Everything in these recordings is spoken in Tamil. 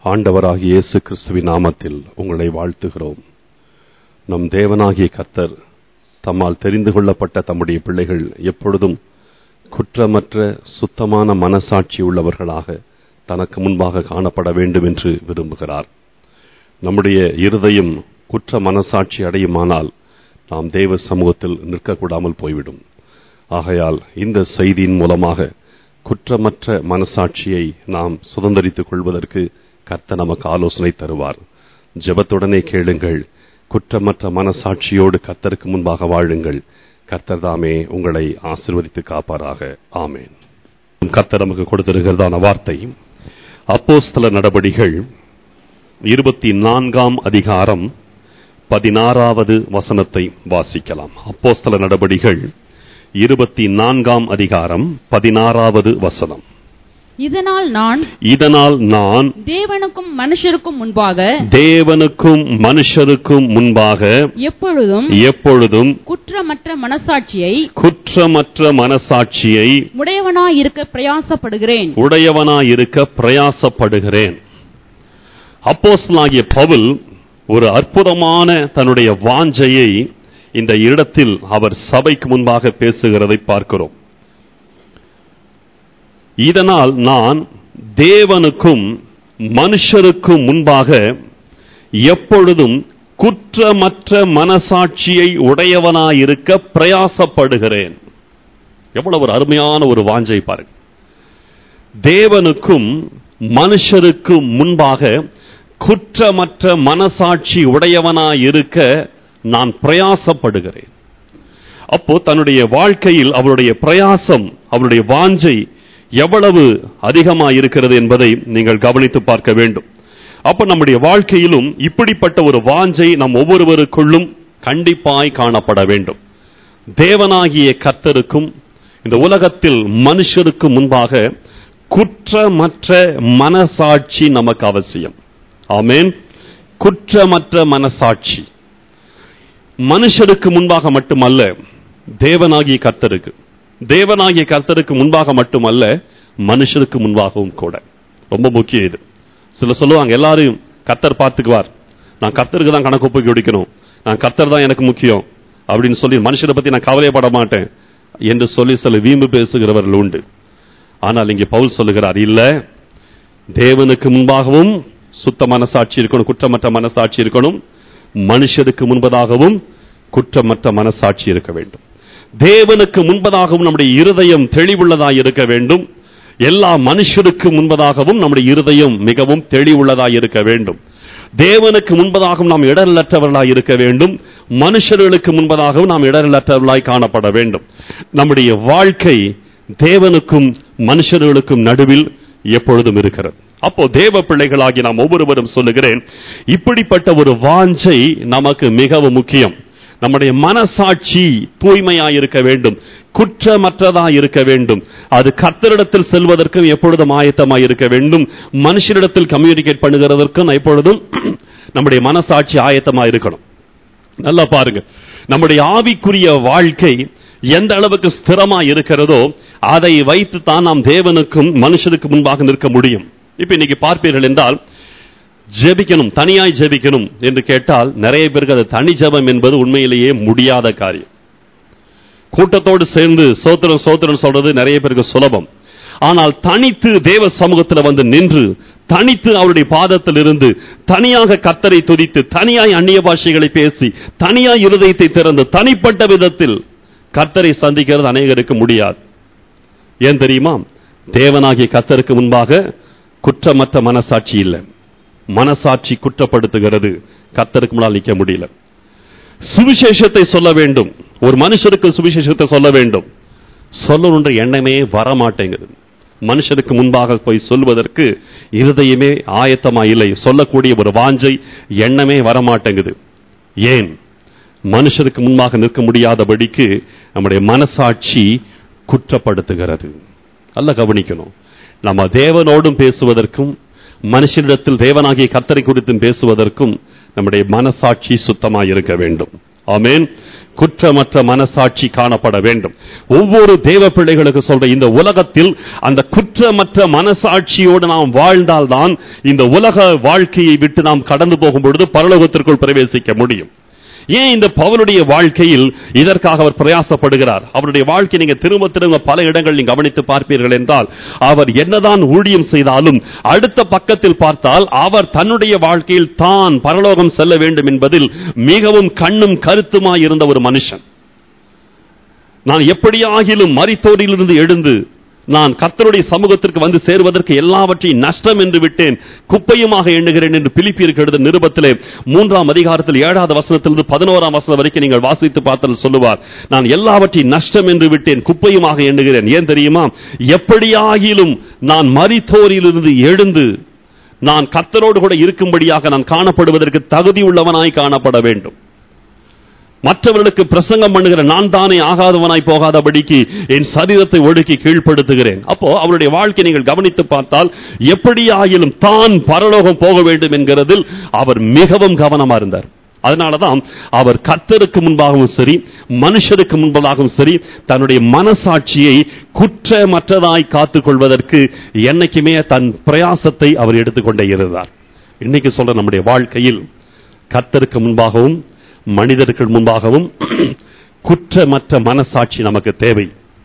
ஆண்டவராகிய இயேசு கிறிஸ்துவின் நாமத்தில் உங்களை வாழ்த்துகிறோம் நம் தேவனாகிய கர்த்தர் தம்மால் தெரிந்து கொள்ளப்பட்ட தம்முடைய பிள்ளைகள் எப்பொழுதும் குற்றமற்ற சுத்தமான மனசாட்சி உள்ளவர்களாக தனக்கு முன்பாக காணப்பட வேண்டும் என்று விரும்புகிறார் நம்முடைய இருதயம் குற்ற மனசாட்சி அடையுமானால் நாம் தேவ சமூகத்தில் நிற்கக்கூடாமல் போய்விடும் ஆகையால் இந்த செய்தியின் மூலமாக குற்றமற்ற மனசாட்சியை நாம் சுதந்திரித்துக் கொள்வதற்கு கர்த்தர் நமக்கு ஆலோசனை தருவார் ஜெபத்துடனே கேளுங்கள் குற்றமற்ற மனசாட்சியோடு கர்த்தருக்கு முன்பாக வாழுங்கள் கர்த்தர் தாமே உங்களை ஆசிர்வதித்து காப்பாராக ஆமேன் கர்த்தர் நமக்கு கொடுத்திருக்கிறதான வார்த்தை அப்போஸ்தல நடபடிகள் இருபத்தி நான்காம் அதிகாரம் பதினாறாவது வசனத்தை வாசிக்கலாம் அப்போஸ்தல நடபடிகள் இருபத்தி நான்காம் அதிகாரம் பதினாறாவது வசனம் இதனால் நான் இதனால் நான் தேவனுக்கும் மனுஷருக்கும் முன்பாக தேவனுக்கும் மனுஷருக்கும் முன்பாக எப்பொழுதும் எப்பொழுதும் குற்றமற்ற மனசாட்சியை குற்றமற்ற மனசாட்சியை உடையவனாய் இருக்க பிரயாசப்படுகிறேன் உடையவனாயிருக்க பிரயாசப்படுகிறேன் அப்போஸ்தலனாகிய பவுல் ஒரு அற்புதமான தன்னுடைய வாஞ்சையை இந்த இடத்தில் அவர் சபைக்கு முன்பாக பேசுகிறதை பார்க்கிறோம் இதனால் நான் தேவனுக்கும் மனுஷருக்கும் முன்பாக எப்பொழுதும் குற்றமற்ற மனசாட்சியை உடையவனாயிருக்க பிரயாசப்படுகிறேன் எவ்வளவு ஒரு அருமையான ஒரு வாஞ்சை பாருங்க தேவனுக்கும் மனுஷருக்கும் முன்பாக குற்றமற்ற மனசாட்சி உடையவனாயிருக்க நான் பிரயாசப்படுகிறேன் அப்போ தன்னுடைய வாழ்க்கையில் அவருடைய பிரயாசம் அவருடைய வாஞ்சை எவ்வளவு அதிகமாக இருக்கிறது என்பதை நீங்கள் கவனித்து பார்க்க வேண்டும் அப்ப நம்முடைய வாழ்க்கையிலும் இப்படிப்பட்ட ஒரு வாஞ்சை நம் ஒவ்வொருவருக்குள்ளும் கண்டிப்பாய் காணப்பட வேண்டும் தேவனாகிய கர்த்தருக்கும் இந்த உலகத்தில் மனுஷருக்கு முன்பாக குற்றமற்ற மனசாட்சி நமக்கு அவசியம் ஆமேன் குற்றமற்ற மனசாட்சி மனுஷருக்கு முன்பாக மட்டுமல்ல தேவனாகிய கர்த்தருக்கு தேவனாகிய கர்த்தருக்கு முன்பாக மட்டுமல்ல மனுஷருக்கு முன்பாகவும் கூட ரொம்ப முக்கியம் இது சில சொல்லுவாங்க எல்லாரும் கர்த்தர் பார்த்துக்குவார் நான் கர்த்தருக்கு தான் கணக்கு ஒப்புக்கி குடிக்கணும் நான் கர்த்தர் தான் எனக்கு முக்கியம் அப்படின்னு சொல்லி மனுஷரை பத்தி நான் கவலையப்பட மாட்டேன் என்று சொல்லி சில வீம்பு பேசுகிறவர்கள் உண்டு ஆனால் இங்கே பவுல் சொல்லுகிறார் இல்ல தேவனுக்கு முன்பாகவும் சுத்த மனசாட்சி இருக்கணும் குற்றமற்ற மனசாட்சி இருக்கணும் மனுஷருக்கு முன்பதாகவும் குற்றமற்ற மனசாட்சி இருக்க வேண்டும் தேவனுக்கு முன்பதாகவும் நம்முடைய இருதயம் தெளிவுள்ளதாய் இருக்க வேண்டும் எல்லா மனுஷருக்கு முன்பதாகவும் நம்முடைய இருதயம் மிகவும் தெளிவுள்ளதாய் இருக்க வேண்டும் தேவனுக்கு முன்பதாகவும் நாம் இடரலற்றவர்களாய் இருக்க வேண்டும் மனுஷர்களுக்கு முன்பதாகவும் நாம் இடரலற்றவர்களாய் காணப்பட வேண்டும் நம்முடைய வாழ்க்கை தேவனுக்கும் மனுஷர்களுக்கும் நடுவில் எப்பொழுதும் இருக்கிறது அப்போ தேவ பிள்ளைகளாகி நாம் ஒவ்வொருவரும் சொல்லுகிறேன் இப்படிப்பட்ட ஒரு வாஞ்சை நமக்கு மிகவும் முக்கியம் நம்முடைய மனசாட்சி தூய்மையாய் இருக்க வேண்டும் குற்றமற்றதாய் இருக்க வேண்டும் அது கர்த்தரிடத்தில் செல்வதற்கும் எப்பொழுதும் ஆயத்தமாய் இருக்க வேண்டும் மனுஷரிடத்தில் கம்யூனிகேட் பண்ணுகிறதற்கும் எப்பொழுதும் நம்முடைய மனசாட்சி ஆயத்தமாய் இருக்கணும் நல்லா பாருங்க நம்முடைய ஆவிக்குரிய வாழ்க்கை எந்த அளவுக்கு ஸ்திரமா இருக்கிறதோ அதை வைத்து தான் நாம் தேவனுக்கும் மனுஷனுக்கு முன்பாக நிற்க முடியும் இப்ப இன்னைக்கு பார்ப்பீர்கள் என்றால் ஜெபிக்கணும் தனியாய் ஜெபிக்கணும் என்று கேட்டால் நிறைய பேருக்கு அது தனி ஜெபம் என்பது உண்மையிலேயே முடியாத காரியம் கூட்டத்தோடு சேர்ந்து சோத்திரம் சோத்திரம் சொல்றது நிறைய பேருக்கு சுலபம் ஆனால் தனித்து தேவ சமூகத்தில் வந்து நின்று தனித்து அவருடைய பாதத்தில் இருந்து தனியாக கத்தரை துதித்து தனியாய் அந்நிய பாஷைகளை பேசி தனியாய் இருதயத்தை திறந்து தனிப்பட்ட விதத்தில் கத்தரை சந்திக்கிறது அநேகருக்கு முடியாது ஏன் தெரியுமா தேவனாகிய கத்தருக்கு முன்பாக குற்றமற்ற மனசாட்சி இல்லை மனசாட்சி குற்றப்படுத்துகிறது கத்தருக்கு முன்னால் நிற்க முடியல சுவிசேஷத்தை சொல்ல வேண்டும் ஒரு மனுஷருக்கு சுவிசேஷத்தை சொல்ல வேண்டும் சொல்லணுன்ற எண்ணமே வரமாட்டேங்குது மனுஷனுக்கு முன்பாக போய் சொல்வதற்கு இருதயமே ஆயத்தமா இல்லை சொல்லக்கூடிய ஒரு வாஞ்சை எண்ணமே வரமாட்டேங்குது ஏன் மனுஷருக்கு முன்பாக நிற்க முடியாதபடிக்கு நம்முடைய மனசாட்சி குற்றப்படுத்துகிறது நல்ல கவனிக்கணும் நம்ம தேவனோடும் பேசுவதற்கும் மனுஷனிடத்தில் தேவனாகிய கத்தரை குறித்தும் பேசுவதற்கும் நம்முடைய மனசாட்சி சுத்தமாக இருக்க வேண்டும் ஆமென் குற்றமற்ற மனசாட்சி காணப்பட வேண்டும் ஒவ்வொரு தேவ பிள்ளைகளுக்கு சொல்ற இந்த உலகத்தில் அந்த குற்றமற்ற மனசாட்சியோடு நாம் வாழ்ந்தால்தான் இந்த உலக வாழ்க்கையை விட்டு நாம் கடந்து போகும் பொழுது பரலோகத்திற்குள் பிரவேசிக்க முடியும் ஏன் இந்த பவுலுடைய வாழ்க்கையில் இதற்காக அவர் பிரயாசப்படுகிறார் அவருடைய வாழ்க்கை நீங்க திரும்ப திரும்ப பல இடங்கள் நீங்க கவனித்து பார்ப்பீர்கள் என்றால் அவர் என்னதான் ஊழியம் செய்தாலும் அடுத்த பக்கத்தில் பார்த்தால் அவர் தன்னுடைய வாழ்க்கையில் தான் பரலோகம் செல்ல வேண்டும் என்பதில் மிகவும் கண்ணும் கருத்துமாய் இருந்த ஒரு மனுஷன் நான் எப்படியாகிலும் மரித்தோரிலிருந்து எழுந்து நான் கர்த்தருடைய சமூகத்திற்கு வந்து சேருவதற்கு எல்லாவற்றையும் நஷ்டம் என்று விட்டேன் குப்பையுமாக எண்ணுகிறேன் என்று பிலிப்பியருக்கு எழுத நிருபத்திலே மூன்றாம் அதிகாரத்தில் ஏழாவது வசனத்திலிருந்து பதினோராம் வசனம் வரைக்கும் நீங்கள் வாசித்து பார்த்தால் சொல்லுவார் நான் எல்லாவற்றையும் நஷ்டம் என்று விட்டேன் குப்பையுமாக எண்ணுகிறேன் ஏன் தெரியுமா எப்படியாகிலும் நான் மரித்தோரிலிருந்து எழுந்து நான் கர்த்தரோடு கூட இருக்கும்படியாக நான் காணப்படுவதற்கு தகுதி உள்ளவனாய் காணப்பட வேண்டும் மற்றவர்களுக்கு பிரசங்கம் பண்ணுகிற நான் தானே ஆகாதவனாய் போகாதபடிக்கு என் சரீரத்தை ஒடுக்கி கீழ்ப்படுத்துகிறேன் அப்போ அவருடைய வாழ்க்கை நீங்கள் கவனித்து பார்த்தால் எப்படியாயிலும் தான் பரலோகம் போக வேண்டும் என்கிறதில் அவர் மிகவும் கவனமா இருந்தார் அதனாலதான் அவர் கர்த்தருக்கு முன்பாகவும் சரி மனுஷருக்கு முன்பதாகவும் சரி தன்னுடைய மனசாட்சியை குற்றமற்றதாய் காத்துக் கொள்வதற்கு என்னைக்குமே தன் பிரயாசத்தை அவர் எடுத்துக்கொண்டே இருந்தார் இன்னைக்கு சொல்ற நம்முடைய வாழ்க்கையில் கர்த்தருக்கு முன்பாகவும் மனிதர்கள் முன்பாகவும் குற்றமற்ற மனசாட்சி நமக்கு தேவை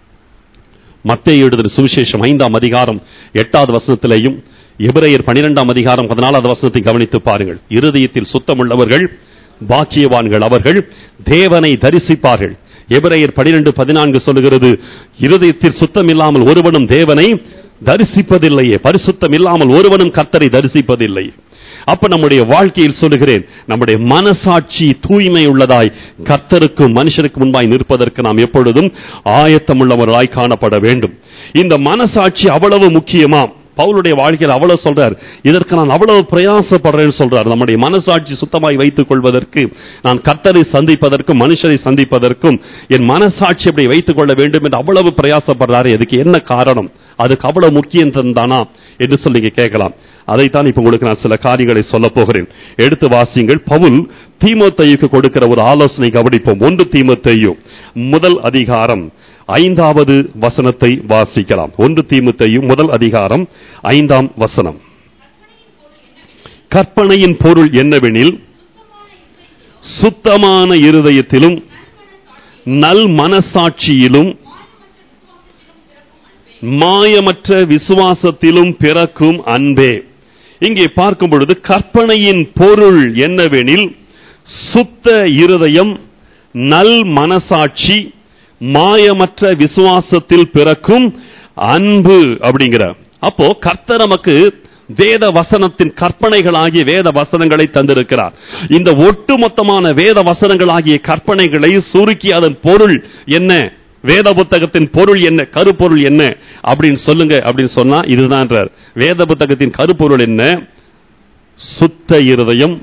மத்தேயு எழுதின சுவிசேஷம் ஐந்தாம் அதிகாரம் எட்டாவது வசனத்திலேயும் எபிரேயர் பனிரெண்டாம் அதிகாரம் பதினாலாவது வசனத்தை கவனித்து பாருங்கள் இருதயத்தில் சுத்தமுள்ளவர்கள் பாக்கியவான்கள் அவர்கள் தேவனை தரிசிப்பார்கள் எபிரேயர் பனிரெண்டு பதினான்கு சொல்லுகிறது இருதயத்தில் சுத்தம் இல்லாமல் ஒருவனும் தேவனை தரிசிப்பதில்லையே பரிசுத்தம் இல்லாமல் ஒருவனும் கர்த்தரை தரிசிப்பதில்லை அப்ப நம்முடைய வாழ்க்கையில் சொல்லுகிறேன் நம்முடைய மனசாட்சி தூய்மை உள்ளதாய் கர்த்தருக்கும் மனுஷருக்கு முன்பாய் நிற்பதற்கு நாம் எப்பொழுதும் ஆயத்தமுள்ளவர்களாய் காணப்பட வேண்டும் இந்த மனசாட்சி அவ்வளவு முக்கியமா பவுலுடைய வாழ்க்கையில் அவ்வளவு சொல்றார் இதற்கு நான் அவ்வளவு பிரயாசப்படுறேன்னு சொல்றார் நம்முடைய மனசாட்சி சுத்தமாய் வைத்துக் கொள்வதற்கு நான் கர்த்தரை சந்திப்பதற்கும் மனுஷரை சந்திப்பதற்கும் என் மனசாட்சி அப்படி வைத்துக் கொள்ள வேண்டும் என்று அவ்வளவு பிரயாசப்படுறாரு இதுக்கு என்ன காரணம் அதுக்கு அவ்வளவு முக்கியம் தானா என்று சொல்லி நீங்க கேட்கலாம் அதைத்தான் இப்ப உங்களுக்கு நான் சில காரியங்களை சொல்ல போகிறேன் எடுத்து வாசியுங்கள் பவுல் தீமோத்தேயுக்கு கொடுக்கிற ஒரு ஆலோசனை கவனிப்போம் ஒன்று தீமோத்தேயு முதல் அதிகாரம் ஐந்தாவது வசனத்தை வாசிக்கலாம் ஒன்று தீமோத்தேயு முதல் அதிகாரம் ஐந்தாம் வசனம் கற்பனையின் பொருள் என்னவெனில் சுத்தமான இருதயத்திலும் நல் மனசாட்சியிலும் மாயமற்ற விசுவாசத்திலும் பிறக்கும் அன்பே இங்கே பார்க்கும் பொழுது கற்பனையின் பொருள் என்னவெனில் சுத்த இருதயம் நல் மனசாட்சி மாயமற்ற விசுவாசத்தில் பிறக்கும் அன்பு அப்படிங்கிற அப்போ கர்த்தர் நமக்கு வேத வசனத்தின் கற்பனைகளாகிய வேத வசனங்களை தந்திருக்கிறார் இந்த ஒட்டுமொத்தமான வேத வசனங்களாகிய கற்பனைகளை சுருக்கி அதன் பொருள் என்ன வேத புத்தகத்தின் பொருள் என்ன கருப்பொருள் என்ன அப்படின்னு சொல்லுங்க அப்படின்னு சொன்னா இதுதான் வேத புத்தகத்தின் கருப்பொருள் என்ன சுத்த இருதயம்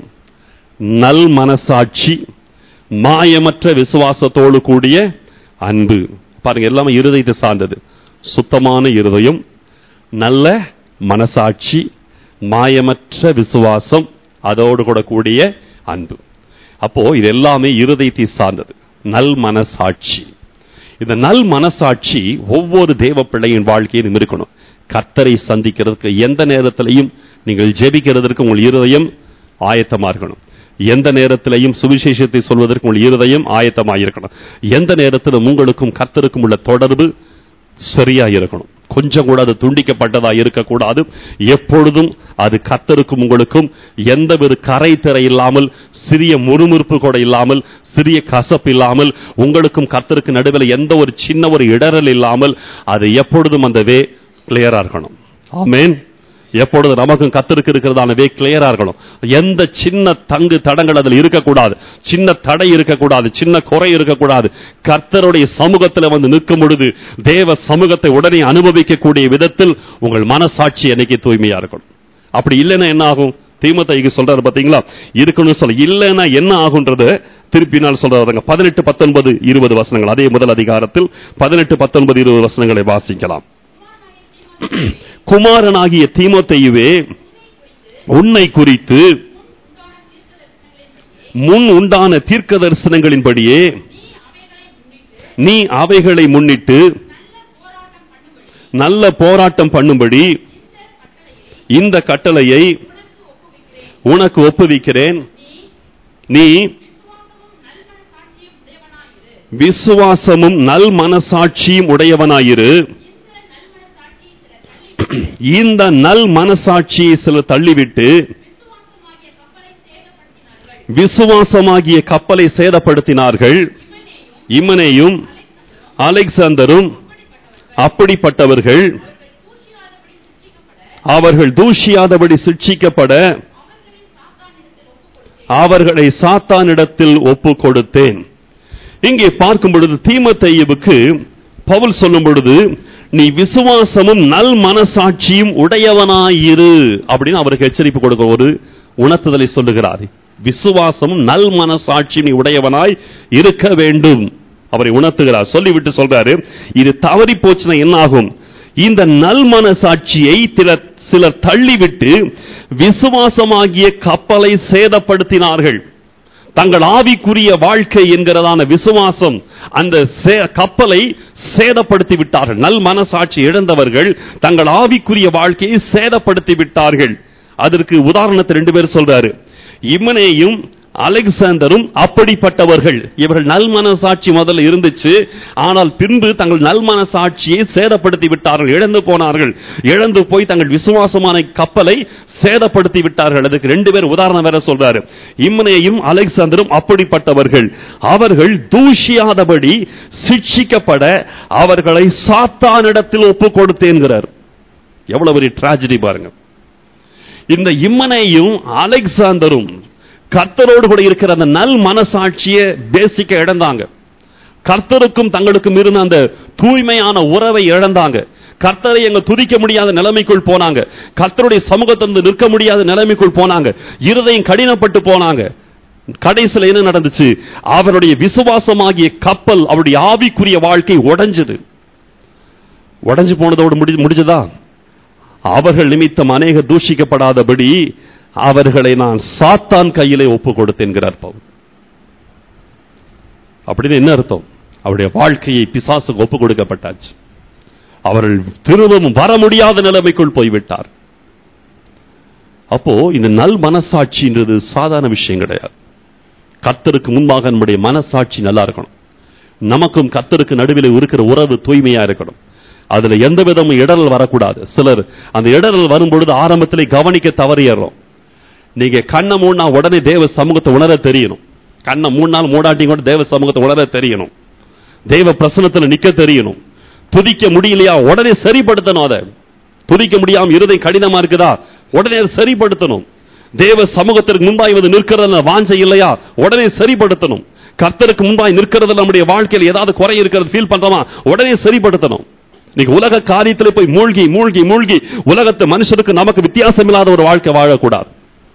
நல் மனசாட்சி மாயமற்ற விசுவாசத்தோடு கூடிய அன்பு பாருங்க எல்லாமே இருதயத்தை சார்ந்தது சுத்தமான இருதயம் நல்ல மனசாட்சி மாயமற்ற விசுவாசம் அதோடு கூட கூடிய அன்பு அப்போ இது எல்லாமே இருதயத்தை சார்ந்தது நல் மனசாட்சி இந்த நல் மனசாட்சி ஒவ்வொரு தேவ பிள்ளையின் வாழ்க்கையிலும் இருக்கணும் கர்த்தரை சந்திக்கிறதுக்கு எந்த நேரத்திலையும் நீங்கள் ஜெபிக்கிறதற்கு உங்கள் இருதயம் ஆயத்தமா இருக்கணும் எந்த நேரத்திலையும் சுவிசேஷத்தை சொல்வதற்கு உங்கள் இருதயம் ஆயத்தமாக இருக்கணும் எந்த நேரத்திலும் உங்களுக்கும் கர்த்தருக்கும் உள்ள தொடர்பு சரியா இருக்கணும் கொஞ்சம் கூட அது துண்டிக்கப்பட்டதா இருக்கக்கூடாது எப்பொழுதும் அது கர்த்தருக்கும் உங்களுக்கும் எந்தவித கரை திரை இல்லாமல் சிறிய முறுமுறுப்பு கூட இல்லாமல் சிறிய கசப்பு இல்லாமல் உங்களுக்கும் கர்த்தருக்கு நடுவில் எந்த ஒரு சின்ன ஒரு இடரல் இல்லாமல் அது எப்பொழுதும் அந்த வே கிளியரா இருக்கணும் ஆமேன் எப்பொழுது நமக்கும் கத்திருக்கு இருக்கிறதான வே கிளியரா இருக்கணும் எந்த சின்ன தங்கு தடங்கள் அதில் இருக்கக்கூடாது சின்ன தடை இருக்கக்கூடாது சின்ன குறை இருக்கக்கூடாது கர்த்தருடைய சமூகத்தில் வந்து நிற்கும் பொழுது தேவ சமூகத்தை உடனே அனுபவிக்கக்கூடிய விதத்தில் உங்கள் மனசாட்சி என்னைக்கு தூய்மையா இருக்கணும் அப்படி இல்லைன்னா என்ன ஆகும் தீமத்தைக்கு சொல்றாரு பாத்தீங்களா இருக்கணும்னு சொல்ல இல்லைன்னா என்ன ஆகுன்றது திருப்பி நான் சொல்றாருங்க பதினெட்டு பத்தொன்பது இருபது வசனங்கள் அதே முதல் அதிகாரத்தில் பதினெட்டு பத்தொன்பது இருபது வசனங்களை வாசிக்கலாம் குமாரனாகிய தீமோத்தேயுவே உன்னை குறித்து முன் உண்டான தீர்க்க தரிசனங்களின்படியே நீ அவைகளை முன்னிட்டு நல்ல போராட்டம் பண்ணும்படி இந்த கட்டளையை உனக்கு ஒப்புவிக்கிறேன் நீ விசுவாசமும் நல் மனசாட்சியும் உடையவனாயிரு இந்த நல் மனசாட்சியை சில தள்ளிவிட்டு விசுவாசமாகிய கப்பலை சேதப்படுத்தினார்கள் இமனேயும் அலெக்சாந்தரும் அப்படிப்பட்டவர்கள் அவர்கள் தூஷியாதபடி சிட்சிக்கப்பட அவர்களை சாத்தானிடத்தில் ஒப்பு கொடுத்தேன் இங்கே பார்க்கும் பொழுது தீமத்தையுவுக்கு பவுல் சொல்லும் பொழுது நீ விசுவாசமும் நல் மனசாட்சியும் உடையவனாயிரு அப்படின்னு அவருக்கு எச்சரிப்பு கொடுக்க ஒரு உணர்த்துதலை சொல்லுகிறார் விசுவாசமும் நல் மனசாட்சியும் நீ உடையவனாய் இருக்க வேண்டும் அவரை உணர்த்துகிறார் சொல்லிவிட்டு சொல்றாரு இது தவறி போச்சுன்னா என்ன ஆகும் இந்த நல் மனசாட்சியை சிலர் சிலர் தள்ளிவிட்டு விசுவாசமாகிய கப்பலை சேதப்படுத்தினார்கள் தங்கள் ஆவிக்குரிய வாழ்க்கை என்கிறதான விசுவாசம் அந்த சே- கப்பலை சேதப்படுத்தி விட்டார்கள் நல் மனசாட்சி இழந்தவர்கள் தங்கள் ஆவிக்குரிய வாழ்க்கையை சேதப்படுத்தி விட்டார்கள் அதற்கு உதாரணத்தை ரெண்டு பேர் சொல்றாரு இமனேயும் அலெக்சாந்தரும் அப்படிப்பட்டவர்கள் இவர்கள் நல் மனசாட்சி முதல்ல இருந்துச்சு ஆனால் பின்பு தங்கள் நல் மனசாட்சியை சேதப்படுத்தி விட்டார்கள் இழந்து போனார்கள் இழந்து போய் தங்கள் விசுவாசமான கப்பலை சேதப்படுத்தி விட்டார்கள் அதுக்கு ரெண்டு பேர் உதாரணம் வேற சொல்றாரு இம்னேயும் அலெக்சாந்தரும் அப்படிப்பட்டவர்கள் அவர்கள் தூஷியாதபடி சிட்சிக்கப்பட அவர்களை சாத்தானிடத்தில் ஒப்பு கொடுத்தேன்கிறார் எவ்வளவு பெரிய tragedy பாருங்க இந்த இம்மனையும் அலெக்சாந்தரும் கர்த்தரோடு கூட இருக்கிற அந்த நல் மனசாட்சியை பேசிக்க இழந்தாங்க கர்த்தருக்கும் தங்களுக்கும் இருந்த அந்த தூய்மையான உறவை இழந்தாங்க கர்த்தரை எங்க துதிக்க முடியாத நிலைமைக்குள் போனாங்க கர்த்தருடைய சமூகத்திலிருந்து நிற்க முடியாத நிலைமைக்குள் போனாங்க இருதயம் கடினப்பட்டு போனாங்க கடைசியில் என்ன நடந்துச்சு அவருடைய விசுவாசமாகிய கப்பல் அவருடைய ஆவிக்குரிய வாழ்க்கை உடைஞ்சது உடைஞ்சு போனதோடு முடி முடிஞ்சதா அவர்கள் நிமித்தம் அநேக தூஷிக்கப்படாதபடி அவர்களை நான் சாத்தான் கையிலே ஒப்பு கொடுத்தேன்கிறார் பவுல் அப்படின்னு என்ன அர்த்தம் அவருடைய வாழ்க்கையை பிசாசுக்கு ஒப்பு கொடுக்கப்பட்டாச்சு அவர்கள் திரும்பவும் வர முடியாத நிலைமைக்குள் போய்விட்டார் அப்போ இந்த நல் மனசாட்சின்றது சாதாரண விஷயம் கிடையாது கர்த்தருக்கு முன்பாக நம்முடைய மனசாட்சி நல்லா இருக்கணும் நமக்கும் கர்த்தருக்கு நடுவில் இருக்கிற உறவு தூய்மையா இருக்கணும் அதுல எந்த விதமும் இடரல் வரக்கூடாது சிலர் அந்த இடரல் வரும்பொழுது ஆரம்பத்திலே கவனிக்க தவறிடுறோம் நீங்க கண்ணை மூடினா உடனே தேவ சமூகத்தை உணர தெரியணும் கண்ணை மூணு நாள் மூடாட்டி கூட தேவ சமூகத்தை உணர தெரியணும் தெய்வ பிரசனத்துல நிக்க தெரியணும் துதிக்க முடியலையா உடனே சரிப்படுத்தணும் அதை துதிக்க முடியாம இருதை கடினமா இருக்குதா உடனே அதை சரிப்படுத்தணும் தேவ சமூகத்திற்கு முன்பாய் வந்து நிற்கிறதுல வாஞ்சை இல்லையா உடனே சரிப்படுத்தணும் கர்த்தருக்கு முன்பாய் நிற்கிறதுல நம்முடைய வாழ்க்கையில் ஏதாவது குறை இருக்கிறது ஃபீல் பண்றோமா உடனே சரிப்படுத்தணும் இன்னைக்கு உலக காரியத்துல போய் மூழ்கி மூழ்கி மூழ்கி உலகத்து மனுஷருக்கு நமக்கு வித்தியாசம் இல்லாத ஒரு வாழ்க்கை வாழக்கூடாது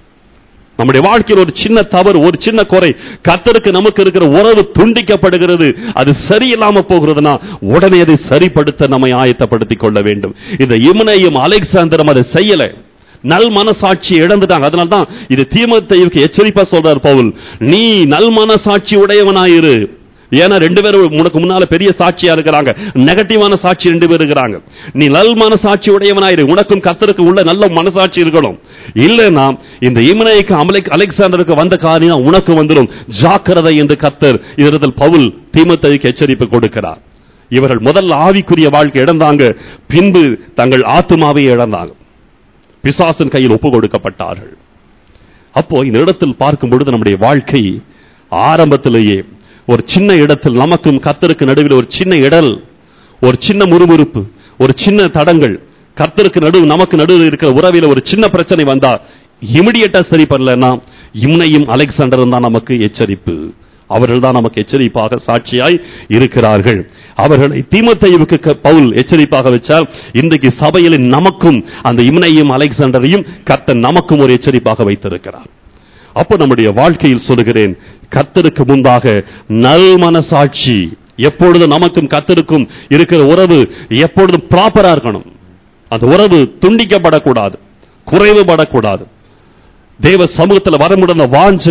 நம்முடைய வாழ்க்கையில் ஒரு சின்ன தவறு ஒரு சின்ன குறை கர்த்தருக்கு நமக்கு இருக்கிற உறவு துண்டிக்கப்படுகிறது அது சரியில்லாம போகிறதுனா உடனே அதை சரிப்படுத்த நம்மை ஆயத்தப்படுத்திக் கொள்ள வேண்டும் இந்த இமனையும் அலெக்சாந்தரும் அதை செய்யல நல் மனசாட்சி இழந்துட்டாங்க அதனால தான் இது தீமத்தையுக்கு எச்சரிப்பா சொல்றார் பவுல் நீ நல் மனசாட்சி உடையவனாயிரு ஏன்னா ரெண்டு பேரும் உனக்கு முன்னால பெரிய சாட்சியா இருக்கிறாங்க நெகட்டிவான சாட்சி ரெண்டு பேர் இருக்கிறாங்க நீ நல் மனசாட்சி உடையவனாயிரு உனக்கும் கத்தருக்கு உள்ள நல்ல மனசாட்சி இருக்கணும் இல்லைன்னா இந்த இமனைக்கு அமலைக் அலெக்சாண்டருக்கு வந்த காரியம் உனக்கு வந்துடும் ஜாக்கிரதை என்று கத்தர் இதற்கு பவுல் தீமத்தைக்கு எச்சரிப்பு கொடுக்கிறார் இவர்கள் முதல்ல ஆவிக்குரிய வாழ்க்கை இழந்தாங்க பின்பு தங்கள் ஆத்துமாவை இழந்தாங்க பிசாசின் கையில் ஒப்பு கொடுக்கப்பட்டார்கள் அப்போ இந்த இடத்தில் பார்க்கும் பொழுது நம்முடைய வாழ்க்கை ஆரம்பத்திலேயே ஒரு சின்ன இடத்தில் நமக்கும் கத்தருக்கு நடுவில் ஒரு சின்ன இடல் ஒரு சின்ன முறுமுறுப்பு ஒரு சின்ன தடங்கள் கர்த்தருக்கு நடுவு நமக்கு நடுவில் இருக்கிற உறவில ஒரு சின்ன பிரச்சனை வந்தா இமிடியட்டா சரி பண்ணலன்னா இம்னையும் அலெக்சாண்டரும் தான் நமக்கு எச்சரிப்பு அவர்கள் தான் நமக்கு எச்சரிப்பாக சாட்சியாய் இருக்கிறார்கள் அவர்களை தீமத்தையுக்கு க- பவுல் எச்சரிப்பாக வச்சால் இன்றைக்கு சபையில் நமக்கும் அந்த இம்னையும் அலெக்சாண்டரையும் கர்த்தர் நமக்கும் ஒரு எச்சரிப்பாக வைத்திருக்கிறார் அப்போ நம்முடைய வாழ்க்கையில் சொல்லுகிறேன் கர்த்தருக்கு முன்பாக நல் மனசாட்சி எப்பொழுதும் நமக்கும் கர்த்தருக்கும் இருக்கிற உறவு எப்பொழுதும் ப்ராப்பரா இருக்கணும் அந்த உறவு துண்டிக்கப்படக்கூடாது குறைவுபடக்கூடாது தேவ சமூகத்தில் வர முடிந்த வாஞ்சை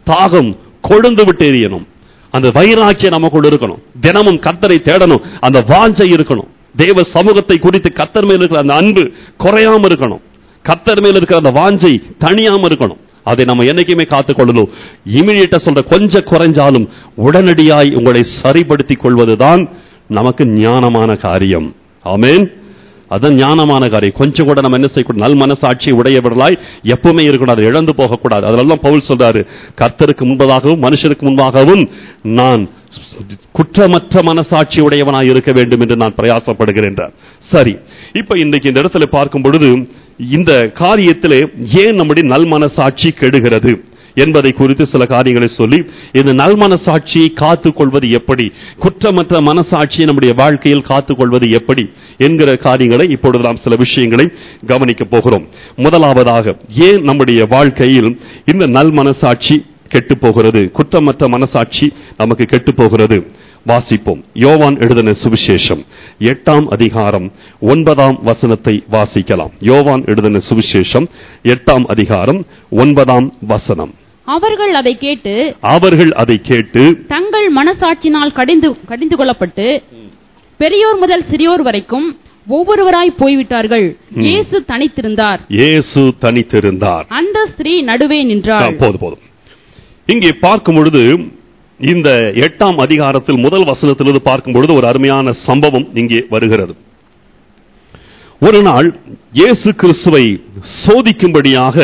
தாகம் கொழுந்து விட்டு எரியணும் அந்த வைராக்கியம் நமக்குள்ள இருக்கணும் தினமும் கத்தரை தேடணும் அந்த வாஞ்சை இருக்கணும் தேவ சமூகத்தை குறித்து கத்தர் மேல் இருக்கிற அந்த அன்பு குறையாம இருக்கணும் கத்தர் மேல் இருக்கிற அந்த வாஞ்சை தனியாம இருக்கணும் அதை நம்ம என்னைக்குமே காத்துக்கொள்ளணும் இமிடியேட்டா சொல்ற கொஞ்சம் குறைஞ்சாலும் உடனடியாய் உங்களை சரிப்படுத்திக் கொள்வதுதான் நமக்கு ஞானமான காரியம் ஆமென் அதான் ஞானமான காரியம் கொஞ்சம் கூட நம்ம என்ன செய்யக்கூடாது நல் மனசாட்சி உடையவர்களாய் எப்பவுமே இருக்கணும் அதை இழந்து போகக்கூடாது அதெல்லாம் பவுல் சொல்றாரு கர்த்தருக்கு முன்பதாகவும் மனுஷருக்கு முன்பாகவும் நான் குற்றமற்ற மனசாட்சி உடையவனாய் இருக்க வேண்டும் என்று நான் பிரயாசப்படுகிறேன் என்றார். சரி இப்ப இன்றைக்கு இந்த இடத்துல பார்க்கும் பொழுது இந்த காரியத்திலே ஏன் நம்முடைய நல் மனசாட்சி கெடுகிறது என்பதை குறித்து சில காரியங்களை சொல்லி இந்த நல் மனசாட்சியை காத்துக் கொள்வது எப்படி குற்றமற்ற மனசாட்சியை நம்முடைய வாழ்க்கையில் காத்துக் கொள்வது எப்படி என்கிற காரியங்களை இப்பொழுது நாம் சில விஷயங்களை கவனிக்க போகிறோம் முதலாவதாக ஏன் நம்முடைய வாழ்க்கையில் இந்த நல் மனசாட்சி கெட்டு போகிறது குற்றமற்ற மனசாட்சி நமக்கு கெட்டு போகிறது வாசிப்போம் யோவான் எழுதின சுவிசேஷம் எட்டாம் அதிகாரம் ஒன்பதாம் வசனத்தை வாசிக்கலாம் யோவான் எழுதின சுவிசேஷம் எட்டாம் அதிகாரம் ஒன்பதாம் வசனம் அவர்கள் அதை கேட்டு அவர்கள் அதை கேட்டு தங்கள் மனசாட்சினால் கடிந்து கடிந்து கொள்ளப்பட்டு பெரியோர் முதல் சிறியோர் வரைக்கும் ஒவ்வொருவராய் போய்விட்டார்கள் இயேசு தனித்திருந்தார் இயேசு தனித்திருந்தார் அந்த ஸ்திரீ நடுவே நின்றாள் ஆ, போதும் போதும் இங்கே பார்க்கும் பொழுது இந்த எட்டாம் அதிகாரத்தில் முதல் வசனத்திலிருந்து பார்க்கும் பொழுது ஒரு அருமையான சம்பவம் இங்கே வருகிறது ஒரு நாள் இயேசு கிறிஸ்துவை சோதிக்கும்படியாக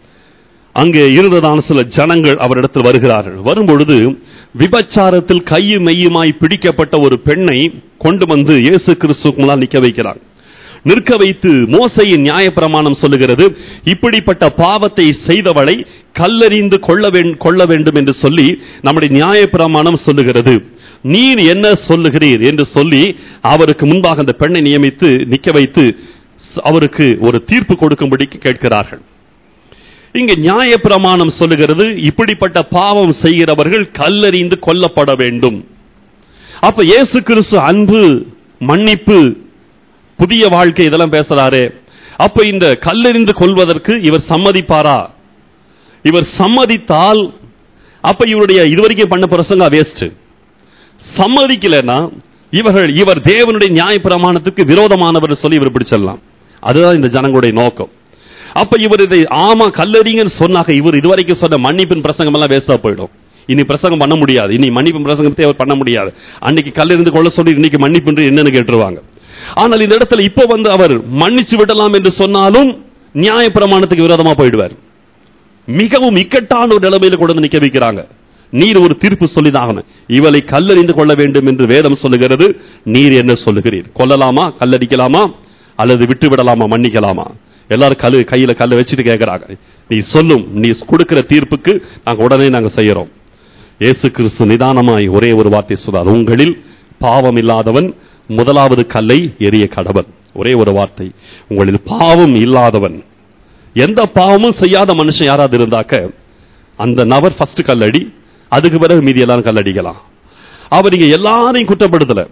அங்கே இருந்ததான சில ஜனங்கள் அவரிடத்தில் வருகிறார்கள் வரும்பொழுது விபச்சாரத்தில் கையும் மெய்யுமாய் பிடிக்கப்பட்ட ஒரு பெண்ணை கொண்டு வந்து இயேசு கிறிஸ்துவுக்கு முன்னால் நிற்க வைக்கிறார் நிற்க வைத்து மோசையின் நியாயப்பிரமாணம் சொல்லுகிறது இப்படிப்பட்ட பாவத்தை செய்தவளை கல்லறிந்து கொள்ள வேண்- கொள்ள வேண்டும் என்று சொல்லி நம்முடைய நியாயப்பிரமாணம் சொல்லுகிறது நீர் என்ன சொல்லுகிறீர் என்று சொல்லி அவருக்கு முன்பாக அந்த பெண்ணை நியமித்து நிற்க வைத்து ஸ்- அவருக்கு ஒரு தீர்ப்பு கொடுக்கும்படிக்கு கேட்கிறார்கள் இங்க நியாயப்பிரமாணம் சொல்லுகிறது இப்படிப்பட்ட பாவம் செய்கிறவர்கள் கல்லறிந்து கொல்லப்பட வேண்டும் அப்ப இயேசு கிறிஸ்து அன்பு மன்னிப்பு புதிய வாழ்க்கை இதெல்லாம் பேசுறாரு அப்ப இந்த கல்லெறிந்து கொள்வதற்கு இவர் சம்மதிப்பாரா இவர் சம்மதித்தால் அப்ப இவருடைய இதுவரைக்கும் பண்ண பிரசங்க வேஸ்ட் சம்மதிக்கலைன்னா இவர்கள் இவர் தேவனுடைய நியாய பிரமாணத்துக்கு விரோதமானவர் சொல்லி இவர் பிடிச்சிடலாம் அதுதான் இந்த ஜனங்களுடைய நோக்கம் அப்ப இவர் இதை ஆமா கல்லறிங்கன்னு சொன்னாங்க இவர் இதுவரைக்கும் சொன்ன மன்னிப்பின் பிரசங்கம் எல்லாம் வேஸ்டா போயிடும் இனி பிரசங்கம் பண்ண முடியாது இனி மன்னிப்பின் பிரசங்கத்தை அவர் பண்ண முடியாது அன்னைக்கு கல்லெறிந்து கொள்ள சொல்லி இன்னைக்கு மன்னிப்பு என்னன்னு கேட்டுருவாங்க ஆனால் இந்த இடத்துல இப்ப வந்து அவர் மன்னிச்சு விடலாம் என்று சொன்னாலும் நியாய பிரமாணத்துக்கு விரோதமா போயிடுவார் மிகவும் இக்கட்டான ஒரு நிலைமையில கொண்டு வந்து நிக்க வைக்கிறாங்க நீர் ஒரு தீர்ப்பு சொல்லிதாகணும் இவளை கல்லறிந்து கொள்ள வேண்டும் என்று வேதம் சொல்லுகிறது நீர் என்ன சொல்லுகிறீர் கொல்லலாமா கல்லடிக்கலாமா அல்லது விட்டு விடலாமா மன்னிக்கலாமா எல்லாரும் கல்லு கையில கல்லை வச்சுட்டு கேட்கறாங்க நீ சொல்லும் நீ கொடுக்கிற தீர்ப்புக்கு நாங்க உடனே நாங்க செய்யறோம் இயேசு கிறிஸ்து நிதானமாய் ஒரே ஒரு வார்த்தை சொல்றார் உங்களில் பாவம் இல்லாதவன் முதலாவது கல்லை எரிய கடவன் ஒரே ஒரு வார்த்தை உங்களில் பாவம் இல்லாதவன் எந்த பாவமும் செய்யாத மனுஷன் யாராவது இருந்தாக்க அந்த நபர் ஃபர்ஸ்ட் கல்லடி அதுக்கு பிறகு மீதி எல்லாரும் கல்லடிக்கலாம் அவர் இங்க எல்லாரையும் குற்றப்படுத்தல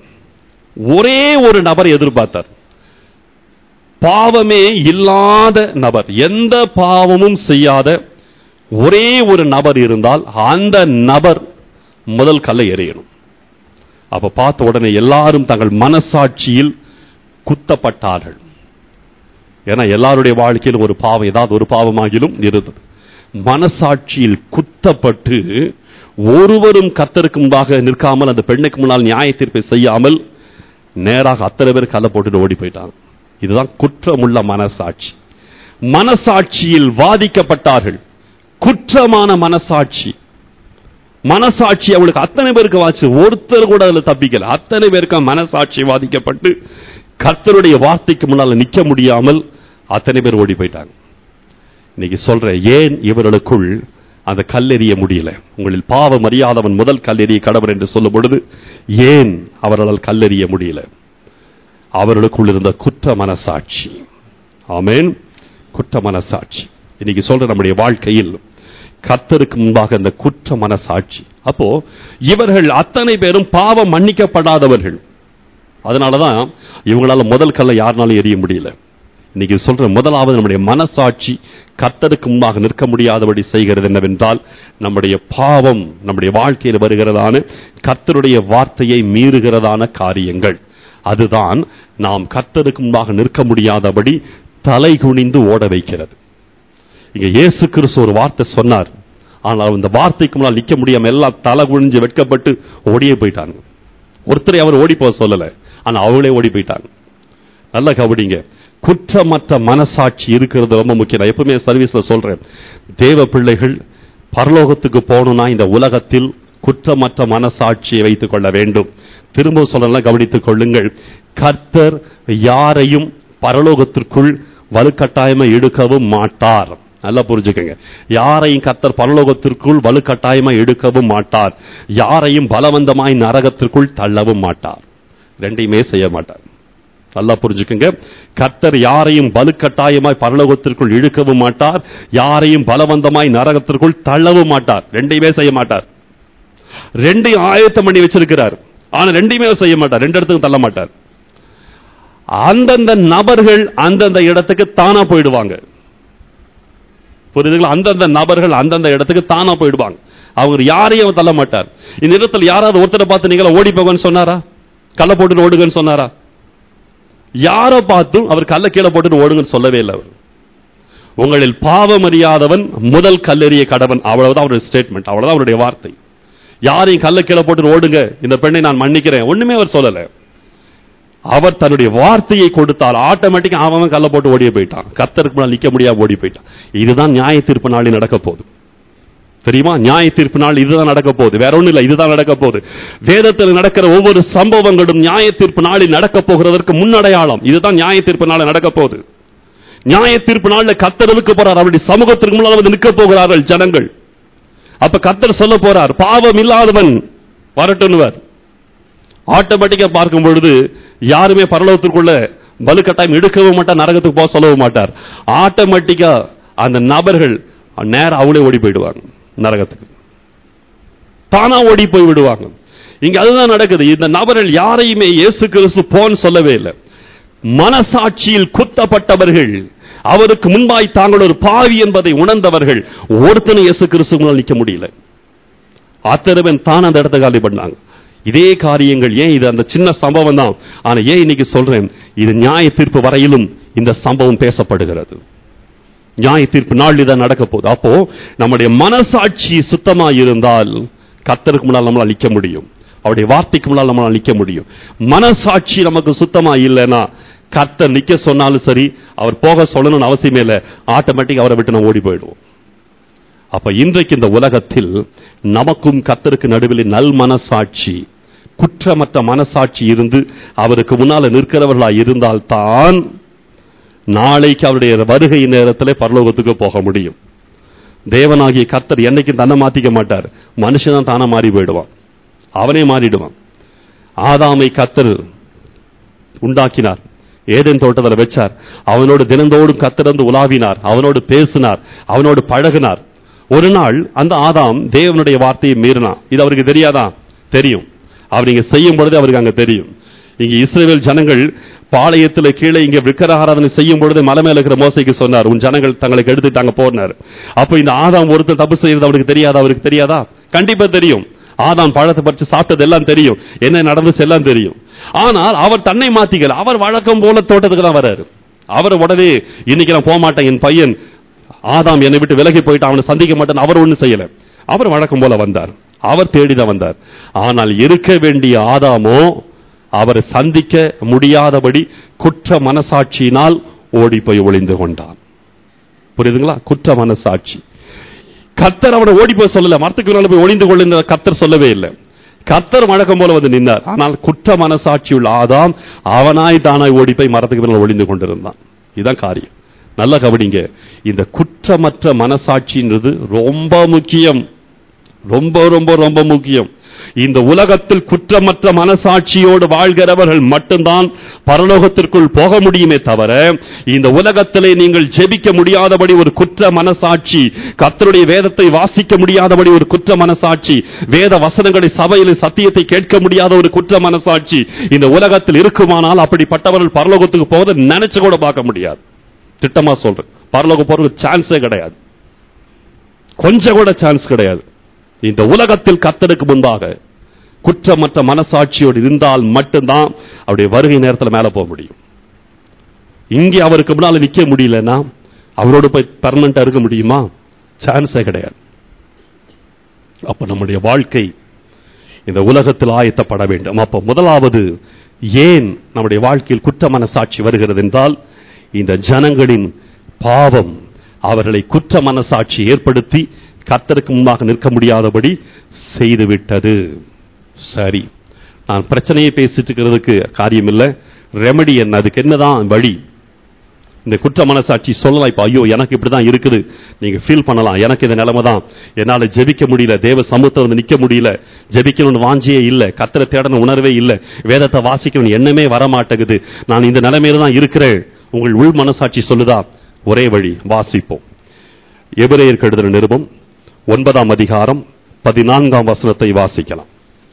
ஒரே ஒரு நபர் எதிர்பார்த்தார் பாவமே இல்லாத நபர் எந்த பாவமும் செய்யாத ஒரே ஒரு நபர் இருந்தால் அந்த நபர் முதல் கல்லை எறியணும் அப்ப பார்த்த உடனே எல்லாரும் தங்கள் மனசாட்சியில் குத்தப்பட்டார்கள் ஏன்னா எல்லாருடைய வாழ்க்கையில் ஒரு பாவம் ஏதாவது ஒரு பாவமாகிலும் இருந்தது மனசாட்சியில் குத்தப்பட்டு ஒருவரும் கர்த்தருக்கு முன்பாக நிற்காமல் அந்த பெண்ணுக்கு முன்னால் நியாய தீர்ப்பை செய்யாமல் நேராக அத்தனை பேர் கல்லை போட்டுட்டு ஓடி போயிட்டாங்க இதுதான் குற்றமுள்ள மனசாட்சி மனசாட்சியில் வாதிக்கப்பட்டார்கள் குற்றமான மனசாட்சி மனசாட்சி அவளுக்கு அத்தனை பேருக்கு வாச்சு ஒருத்தர் கூட அதுல தப்பிக்கல அத்தனை பேருக்கு மனசாட்சி வாதிக்கப்பட்டு கர்த்தருடைய வார்த்தைக்கு முன்னால நிக்க முடியாமல் அத்தனை பேர் ஓடி போயிட்டாங்க இன்னைக்கு சொல்றேன் ஏன் இவர்களுக்குள் அந்த கல்லெறிய முடியல உங்களில் பாவம் அறியாதவன் முதல் கல்லெறிய கடவர் என்று சொல்லும் பொழுது ஏன் அவர்களால் கல்லெறிய முடியல அவர்களுக்குள் இருந்த குற்ற மனசாட்சி ஆமென் குற்ற மனசாட்சி இன்னைக்கு சொல்ற நம்முடைய வாழ்க்கையில் கர்த்தருக்கு முன்பாக அந்த குற்ற மனசாட்சி அப்போ இவர்கள் அத்தனை பேரும் பாவம் மன்னிக்கப்படாதவர்கள் அதனாலதான் இவங்களால முதல் கல்லை யாருனாலும் எரிய முடியல இன்னைக்கு சொல்ற முதலாவது நம்முடைய மனசாட்சி கர்த்தருக்கு முன்பாக நிற்க முடியாதபடி செய்கிறது என்னவென்றால் நம்முடைய பாவம் நம்முடைய வாழ்க்கையில் வருகிறதான கர்த்தருடைய வார்த்தையை மீறுகிறதான காரியங்கள் அதுதான் நாம் கர்த்தருக்கு முன்பாக நிற்க முடியாதபடி தலை குனிந்து ஓட வைக்கிறது இங்க இயேசு கிறிஸ்து ஒரு வார்த்தை சொன்னார் ஆனால் இந்த வார்த்தைக்கு முன்னால் நிக்க முடியாம எல்லாம் தலை குனிஞ்சு வெட்கப்பட்டு ஓடியே போயிட்டாங்க ஒருத்தரை அவர் ஓடி போக சொல்லல ஆனா அவங்களே ஓடி போயிட்டாங்க நல்ல கவனிங்க குற்றமற்ற மனசாட்சி இருக்கிறது ரொம்ப முக்கியம் நான் எப்பவுமே சர்வீஸ்ல சொல்றேன் தேவ பிள்ளைகள் பரலோகத்துக்கு போகணும்னா இந்த உலகத்தில் குற்றமற்ற மனசாட்சியை வைத்துக் கொள்ள வேண்டும் திரும்ப சொல்லலாம் கவனித்துக் கொள்ளுங்கள் கர்த்தர் யாரையும் பரலோகத்திற்குள் வலுக்கட்டாயமா எடுக்கவும் மாட்டார் நல்லா புரிஞ்சுக்கங்க யாரையும் கர்த்தர் பரலோகத்திற்குள் வலுக்கட்டாயமா எடுக்கவும் மாட்டார் யாரையும் பலவந்தமாய் நரகத்திற்குள் தள்ளவும் மாட்டார் ரெண்டையுமே செய்ய மாட்டார் நல்லா புரிஞ்சுக்கங்க கர்த்தர் யாரையும் வலுக்கட்டாயமாய் பரலோகத்திற்குள் இழுக்கவும் மாட்டார் யாரையும் பலவந்தமாய் நரகத்திற்குள் தள்ளவும் மாட்டார் ரெண்டையுமே செய்ய மாட்டார் ரெண்டையும் ஆயத்தம் பண்ணி வச்சிருக்கிறார் ஆனா ரெண்டையுமே அவர் செய்ய மாட்டார் ரெண்டு இடத்துக்கும் தள்ள மாட்டார் அந்தந்த நபர்கள் அந்தந்த இடத்துக்கு தானா போயிடுவாங்க புரியுதுங்களா அந்தந்த நபர்கள் அந்தந்த இடத்துக்கு தானா போயிடுவாங்க அவர் யாரையும் அவர் தள்ள மாட்டார் இந்த இடத்துல யாராவது ஒருத்தரை பார்த்து நீங்களா ஓடி போங்கன்னு சொன்னாரா கள்ள போட்டுட்டு ஓடுங்கன்னு சொன்னாரா யாரை பார்த்தும் அவர் கல்ல கீழே போட்டுட்டு ஓடுங்கன்னு சொல்லவே இல்லை அவர் உங்களில் பாவம் அறியாதவன் முதல் கல்லெறிய கடவன் அவ்வளவுதான் அவருடைய ஸ்டேட்மெண்ட் அவ்வளவுதான் அவருடைய வார்த்தை யாரையும் கல்ல கீழே போட்டு ஓடுங்க இந்த பெண்ணை நான் மன்னிக்கிறேன் ஒண்ணுமே அவர் சொல்லல அவர் தன்னுடைய வார்த்தையை கொடுத்தால் ஆட்டோமேட்டிக்கா அவன் கல்ல போட்டு ஓடியே போயிட்டான் கத்தருக்கு முன்னால் நிக்க முடியாம ஓடி போயிட்டான் இதுதான் நியாய தீர்ப்பு நாளில் நடக்க போகுது தெரியுமா நியாய தீர்ப்பு நாள் இதுதான் நடக்க போகுது வேற ஒண்ணும் இல்ல இதுதான் நடக்க போகுது வேதத்தில் நடக்கிற ஒவ்வொரு சம்பவங்களும் நியாய தீர்ப்பு நாளில் நடக்க போகிறதற்கு முன்னடையாளம் இதுதான் நியாய தீர்ப்பு நாள் நடக்க போகுது நியாய தீர்ப்பு நாளில் கத்தர் இருக்க போறார் அவருடைய சமூகத்திற்கு முன்னால் வந்து நிற்க போகிறார்கள் ஜனங்கள் அப்ப கத்தர் சொல்ல போறார் பாவம் இல்லாதவன் வரட்டுன்னுவர் ஆட்டோமேட்டிக்கா பார்க்கும் பொழுது யாருமே பரலோகத்திற்குள்ள வலுக்கட்டாயம் எடுக்கவும் மாட்டார் நரகத்துக்கு போக சொல்லவும் மாட்டார் ஆட்டோமேட்டிக்கா அந்த நபர்கள் நேரம் அவங்களே ஓடி போயிடுவாங்க நரகத்துக்கு தானா ஓடி போய் விடுவாங்க இங்க அதுதான் நடக்குது இந்த நபர்கள் யாரையுமே இயேசு கிறிஸ்து போன்னு சொல்லவே இல்லை மனசாட்சியில் குத்தப்பட்டவர்கள் அவருக்கு முன்பாய் தாங்கள் ஒரு பாவி என்பதை உணர்ந்தவர்கள் ஒருத்தனை இயேசு கிறிஸ்து முன்னால் நிற்க முடியல அத்தரவன் தான் அந்த இடத்த காலி பண்ணாங்க இதே காரியங்கள் ஏன் இது அந்த சின்ன சம்பவம் தான் ஆனா ஏன் இன்னைக்கு சொல்றேன் இது நியாய தீர்ப்பு வரையிலும் இந்த சம்பவம் பேசப்படுகிறது நியாய தீர்ப்பு நாள் இதான் நடக்க போகுது அப்போ நம்முடைய மனசாட்சி சுத்தமா இருந்தால் கத்தருக்கு முன்னால் நம்மளால் நிற்க முடியும் அவருடைய வார்த்தைக்கு முன்னால் நம்மளால் நிற்க முடியும் மனசாட்சி நமக்கு சுத்தமா இல்லைன்னா கர்த்தர் நிக்க சொன்னாலும் சரி அவர் போக சொல்லணும்னு அவசியமே இல்லை ஆட்டோமேட்டிக் அவரை விட்டு நம்ம ஓடி போயிடுவோம் அப்ப இன்றைக்கு இந்த உலகத்தில் நமக்கும் கர்த்தருக்கு நடுவில் நல் மனசாட்சி குற்றமற்ற மனசாட்சி இருந்து அவருக்கு முன்னால நிற்கிறவர்களா இருந்தால்தான் நாளைக்கு அவருடைய வருகை நேரத்தில் பரலோகத்துக்கு போக முடியும் தேவனாகிய கர்த்தர் என்னைக்கும் தன்னை மாத்திக்க மாட்டார் மனுஷன் தான் தானா மாறி போயிடுவான் அவனே மாறிடுவான் ஆதாமை கர்த்தர் உண்டாக்கினார் ஏதேன் தோட்டத்தில் வச்சார் அவனோடு தினந்தோடும் கத்திறந்து உலாவினார் அவனோடு பேசினார் அவனோடு பழகினார் ஒரு நாள் அந்த ஆதாம் தேவனுடைய வார்த்தையை மீறினான் இது அவருக்கு தெரியாதா தெரியும் அவர் இங்க செய்யும் பொழுது அவருக்கு அங்க தெரியும் இங்க இஸ்ரேல் ஜனங்கள் பாளையத்துல கீழே இங்க விக்கிர ஆராதனை செய்யும் பொழுது மலை மேல இருக்கிற மோசைக்கு சொன்னார் உன் ஜனங்கள் தங்களுக்கு எடுத்துட்டாங்க போனார் அப்ப இந்த ஆதாம் ஒருத்தர் தப்பு செய்யறது அவருக்கு தெரியாதா அவருக்கு தெரியாதா கண்டிப்பா தெரியும் ஆதாம் பழத்தை பறிச்சு சாப்பிட்டது எல்லாம் தெரியும் என்ன நடந்துச்சு எல்லாம் தெரியும் ஆனால் அவர் தன்னை மாத்திக்கல அவர் வழக்கம் போல தோட்டத்துக்கு தான் வர்றாரு அவர் உடனே இன்னைக்கு நான் போக மாட்டேன் என் பையன் ஆதாம் என்னை விட்டு விலகி போயிட்டு அவனை சந்திக்க மாட்டேன் அவர் ஒண்ணும் செய்யல அவர் வழக்கம் போல வந்தார் அவர் தேடிதான் வந்தார் ஆனால் இருக்க வேண்டிய ஆதாமோ அவரை சந்திக்க முடியாதபடி குற்ற மனசாட்சியினால் ஓடி போய் ஒளிந்து கொண்டான் புரியுதுங்களா குற்ற மனசாட்சி கர்த்தர் அவனை ஓடி போய் சொல்லல மரத்துக்கு மேல போய் ஒளிந்து கொள்ளுங்க கர்த்தர் சொல்லவே இல்லை கர்த்தர் வழக்கம் போல வந்து நின்றார் ஆனால் குற்ற மனசாட்சி உள்ள ஆதாம் அவனாய் தானாய் ஓடி போய் மரத்துக்கு மேல ஒளிந்து கொண்டிருந்தான் இதுதான் காரியம் நல்ல கவனிங்க இந்த குற்றமற்ற மனசாட்சின்றது ரொம்ப முக்கியம் ரொம்ப ரொம்ப ரொம்ப முக்கியம் இந்த உலகத்தில் குற்றமற்ற மனசாட்சியோடு வாழ்கிறவர்கள் மட்டும்தான் பரலோகத்திற்குள் போக முடியுமே தவிர இந்த உலகத்திலே நீங்கள் ஜெபிக்க முடியாதபடி ஒரு குற்ற மனசாட்சி கர்த்தருடைய வேதத்தை வாசிக்க முடியாதபடி ஒரு குற்ற மனசாட்சி வேத வசனங்களை சபையில் சத்தியத்தை கேட்க முடியாத ஒரு குற்ற மனசாட்சி இந்த உலகத்தில் இருக்குமானால் அப்படிப்பட்டவர்கள் பரலோகத்துக்கு போவதை நினைச்சு கூட பார்க்க முடியாது திட்டமா சொல்றேன் பரலோகம் போறதுக்கு சான்ஸே கிடையாது கொஞ்சம் கூட சான்ஸ் கிடையாது இந்த உலகத்தில் கத்தருக்கு முன்பாக குற்றமற்ற மனசாட்சியோடு இருந்தால் மட்டும்தான் அவருடைய வருகை நேரத்தில் மேல போக முடியும் இங்கே அவருக்கு முன்னால நிக்க முடியலன்னா அவரோடு போய் பர்மனண்டா இருக்க முடியுமா சான்ஸே கிடையாது அப்ப நம்முடைய வாழ்க்கை இந்த உலகத்தில் ஆயத்தப்பட வேண்டும் அப்ப முதலாவது ஏன் நம்முடைய வாழ்க்கையில் குற்ற மனசாட்சி வருகிறது என்றால் இந்த ஜனங்களின் பாவம் அவர்களை குற்ற மனசாட்சி ஏற்படுத்தி கர்த்தருக்கு முன்பாக நிற்க முடியாதபடி செய்துவிட்டது சரி நான் பிரச்சனையை பேசிட்டு இருக்கிறதுக்கு காரியம் இல்லை ரெமடி என்ன அதுக்கு என்னதான் வழி இந்த குற்ற மனசாட்சி சொல்லலாம் இப்ப ஐயோ எனக்கு இப்படிதான் இருக்குது நீங்க ஃபீல் பண்ணலாம் எனக்கு இந்த நிலைமை தான் என்னால ஜெபிக்க முடியல தேவ சமூகத்துல வந்து நிக்க முடியல ஜெபிக்கணும்னு வாஞ்சியே இல்ல கத்தரை தேடணும் உணர்வே இல்ல வேதத்தை வாசிக்கணும் எண்ணமே வர மாட்டேங்குது நான் இந்த நிலைமையில தான் இருக்கிறேன் உங்கள் உள் மனசாட்சி சொல்லுதா ஒரே வழி வாசிப்போம் எபிரேயர் கெடுதல் நிருபம் ஒன்பதாம் அதிகாரம் பதினான்காம் வசனத்தை வாசிக்கலாம்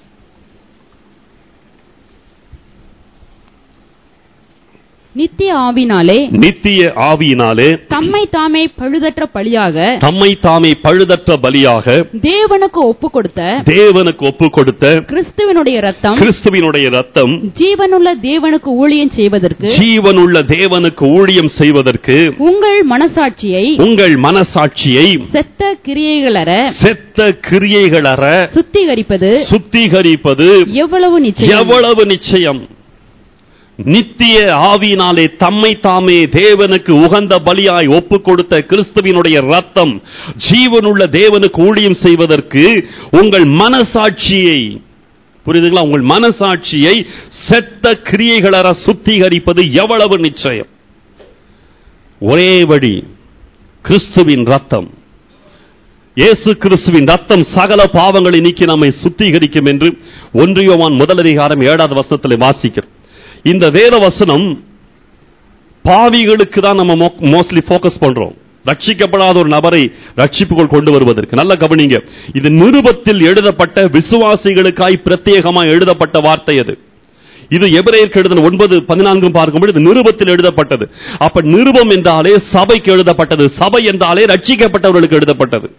நித்திய ஆவினாலே நித்திய ஆவியினாலே தம்மை தாமே பழுதற்ற பலியாக தம்மை தாமே பழுதற்ற பலியாக தேவனுக்கு ஒப்பு கொடுத்த தேவனுக்கு ஒப்பு கொடுத்த கிறிஸ்துவனுடைய ரத்தம் கிறிஸ்துவினுடைய ரத்தம் ஜீவனுள்ள தேவனுக்கு ஊழியம் செய்வதற்கு ஜீவனுள்ள தேவனுக்கு ஊழியம் செய்வதற்கு உங்கள் மனசாட்சியை உங்கள் மனசாட்சியை செத்த கிரியைகளற செத்த கிரியைகளற சுத்திகரிப்பது சுத்திகரிப்பது எவ்வளவு நிச்சயம் எவ்வளவு நிச்சயம் நித்திய ஆவியினாலே தம்மை தாமே தேவனுக்கு உகந்த பலியாய் ஒப்பு கொடுத்த கிறிஸ்துவினுடைய ரத்தம் ஜீவனுள்ள தேவனுக்கு ஊழியம் செய்வதற்கு உங்கள் மனசாட்சியை புரியுதுங்களா உங்கள் மனசாட்சியை செத்த கிரியைகளற சுத்திகரிப்பது எவ்வளவு நிச்சயம் ஒரே வழி கிறிஸ்துவின் ரத்தம் இயேசு கிறிஸ்துவின் ரத்தம் சகல பாவங்களை நீக்கி நம்மை சுத்திகரிக்கும் என்று ஒன்றியோவான் முதல் அதிகாரம் ஏழாவது வசனத்தில் வாசிக்கிறோம் இந்த வேத வசனம் பாவிகளுக்கு தான் நம்ம மோஸ்ட்லி ஃபோக்கஸ் பண்றோம் ரட்சிக்கப்படாத ஒரு நபரை ரட்சிப்புக்குள் கொண்டு வருவதற்கு நல்ல கவனிங்க இது நிருபத்தில் எழுதப்பட்ட விசுவாசிகளுக்காய் பிரத்யேகமாக எழுதப்பட்ட வார்த்தை அது இது எபிரேயருக்கு எழுதின ஒன்பது பதினான்கும் பார்க்கும்போது இது நிருபத்தில் எழுதப்பட்டது அப்ப நிருபம் என்றாலே சபைக்கு எழுதப்பட்டது சபை என்றாலே ரட்சிக்கப்பட்டவர்களுக்கு எழுதப்பட்டது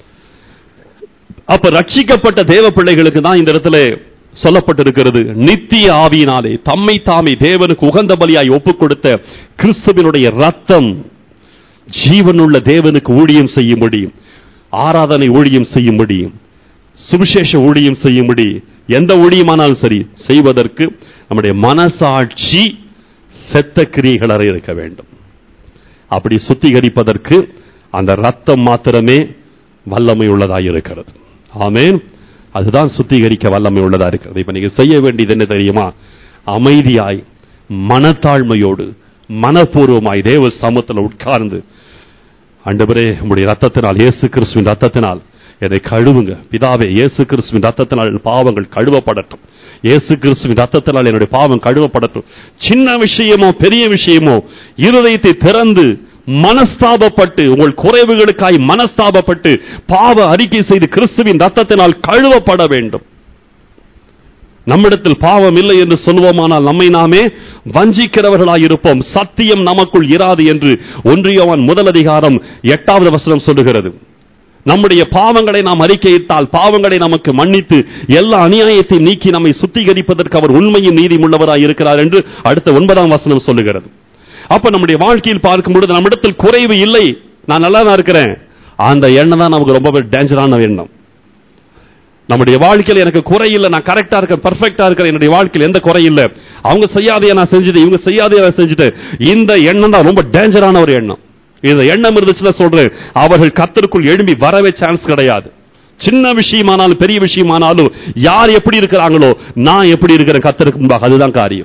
அப்ப ரட்சிக்கப்பட்ட தேவ பிள்ளைகளுக்கு தான் இந்த இடத்துல சொல்லப்பட்டிருக்கிறது நித்திய ஆவியினாலே தம்மை தாமே தேவனுக்கு உகந்த பலியாய் ஒப்புக் கொடுத்த கிறிஸ்துவினுடைய ரத்தம் ஜீவனுள்ள தேவனுக்கு ஊழியம் செய்யும்படி ஆராதனை ஊழியம் செய்யும்படி சுவிசேஷ ஊழியம் செய்யும்படி எந்த ஊழியமானாலும் சரி செய்வதற்கு நம்முடைய மனசாட்சி செத்த கிரியைகளற இருக்க வேண்டும் அப்படி சுத்திகரிப்பதற்கு அந்த ரத்தம் மாத்திரமே வல்லமை உள்ளதாய் இருக்கிறது ஆமென் அதுதான் சுத்திகரிக்க வல்லமை உள்ளதா இருக்கிறது இப்ப நீங்க செய்ய வேண்டியது என்ன தெரியுமா அமைதியாய் மனத்தாழ்மையோடு மனப்பூர்வமாய் தேவ சமத்துல உட்கார்ந்து ஆண்டவரே உம்முடைய ரத்தத்தினால் இயேசு கிறிஸ்துவின் ரத்தத்தினால் என்னை கழுவுங்க பிதாவே இயேசு கிறிஸ்துவின் ரத்தத்தினால் என் பாவங்கள் கழுவப்படட்டும் இயேசு கிறிஸ்துவின் ரத்தத்தினால் என்னுடைய பாவம் கழுவப்படட்டும் சின்ன விஷயமோ பெரிய விஷயமோ இருதயத்தை திறந்து மனஸ்தாபப்பட்டு உங்கள் குறைவுகளுக்காய் மனஸ்தாபப்பட்டு பாவ அறிக்கை செய்து கிறிஸ்துவின் ரத்தத்தினால் கழுவப்பட வேண்டும் நம்மிடத்தில் பாவம் இல்லை என்று சொல்வோமானால் நம்மை நாமே வஞ்சிக்கிறவர்களாய் இருப்போம் சத்தியம் நமக்குள் இராது என்று ஒன்றியவன் முதல் அதிகாரம் எட்டாவது வசனம் சொல்லுகிறது நம்முடைய பாவங்களை நாம் அறிக்கையிட்டால் பாவங்களை நமக்கு மன்னித்து எல்லா அநியாயத்தை நீக்கி நம்மை சுத்திகரிப்பதற்கு அவர் உண்மையும் நீதி உள்ளவராய் இருக்கிறார் என்று அடுத்த ஒன்பதாம் வசனம் சொல்லுகிறது அப்ப நம்முடைய வாழ்க்கையில் பார்க்கும் பொழுது நம்மிடத்தில் குறைவு இல்லை நான் நல்லா தான் இருக்கிறேன் அந்த எண்ணம் தான் நமக்கு ரொம்ப டேஞ்சரான எண்ணம் நம்முடைய வாழ்க்கையில் எனக்கு குறை இல்லை நான் கரெக்டா இருக்கேன் பர்ஃபெக்டா இருக்கிறேன் என்னுடைய வாழ்க்கையில் எந்த குறை இல்லை அவங்க செய்யாதைய நான் செஞ்சுட்டேன் இவங்க செய்யாதைய நான் செஞ்சுட்டேன் இந்த எண்ணம் தான் ரொம்ப டேஞ்சரான ஒரு எண்ணம் இந்த எண்ணம் இருந்துச்சுன்னா சொல்றேன் அவர்கள் கத்தருக்குள் எழும்பி வரவே சான்ஸ் கிடையாது சின்ன விஷயமானாலும் பெரிய விஷயமானாலும் யார் எப்படி இருக்கிறாங்களோ நான் எப்படி இருக்கிறேன் கத்தருக்கு முன்பாக அதுதான் காரியம்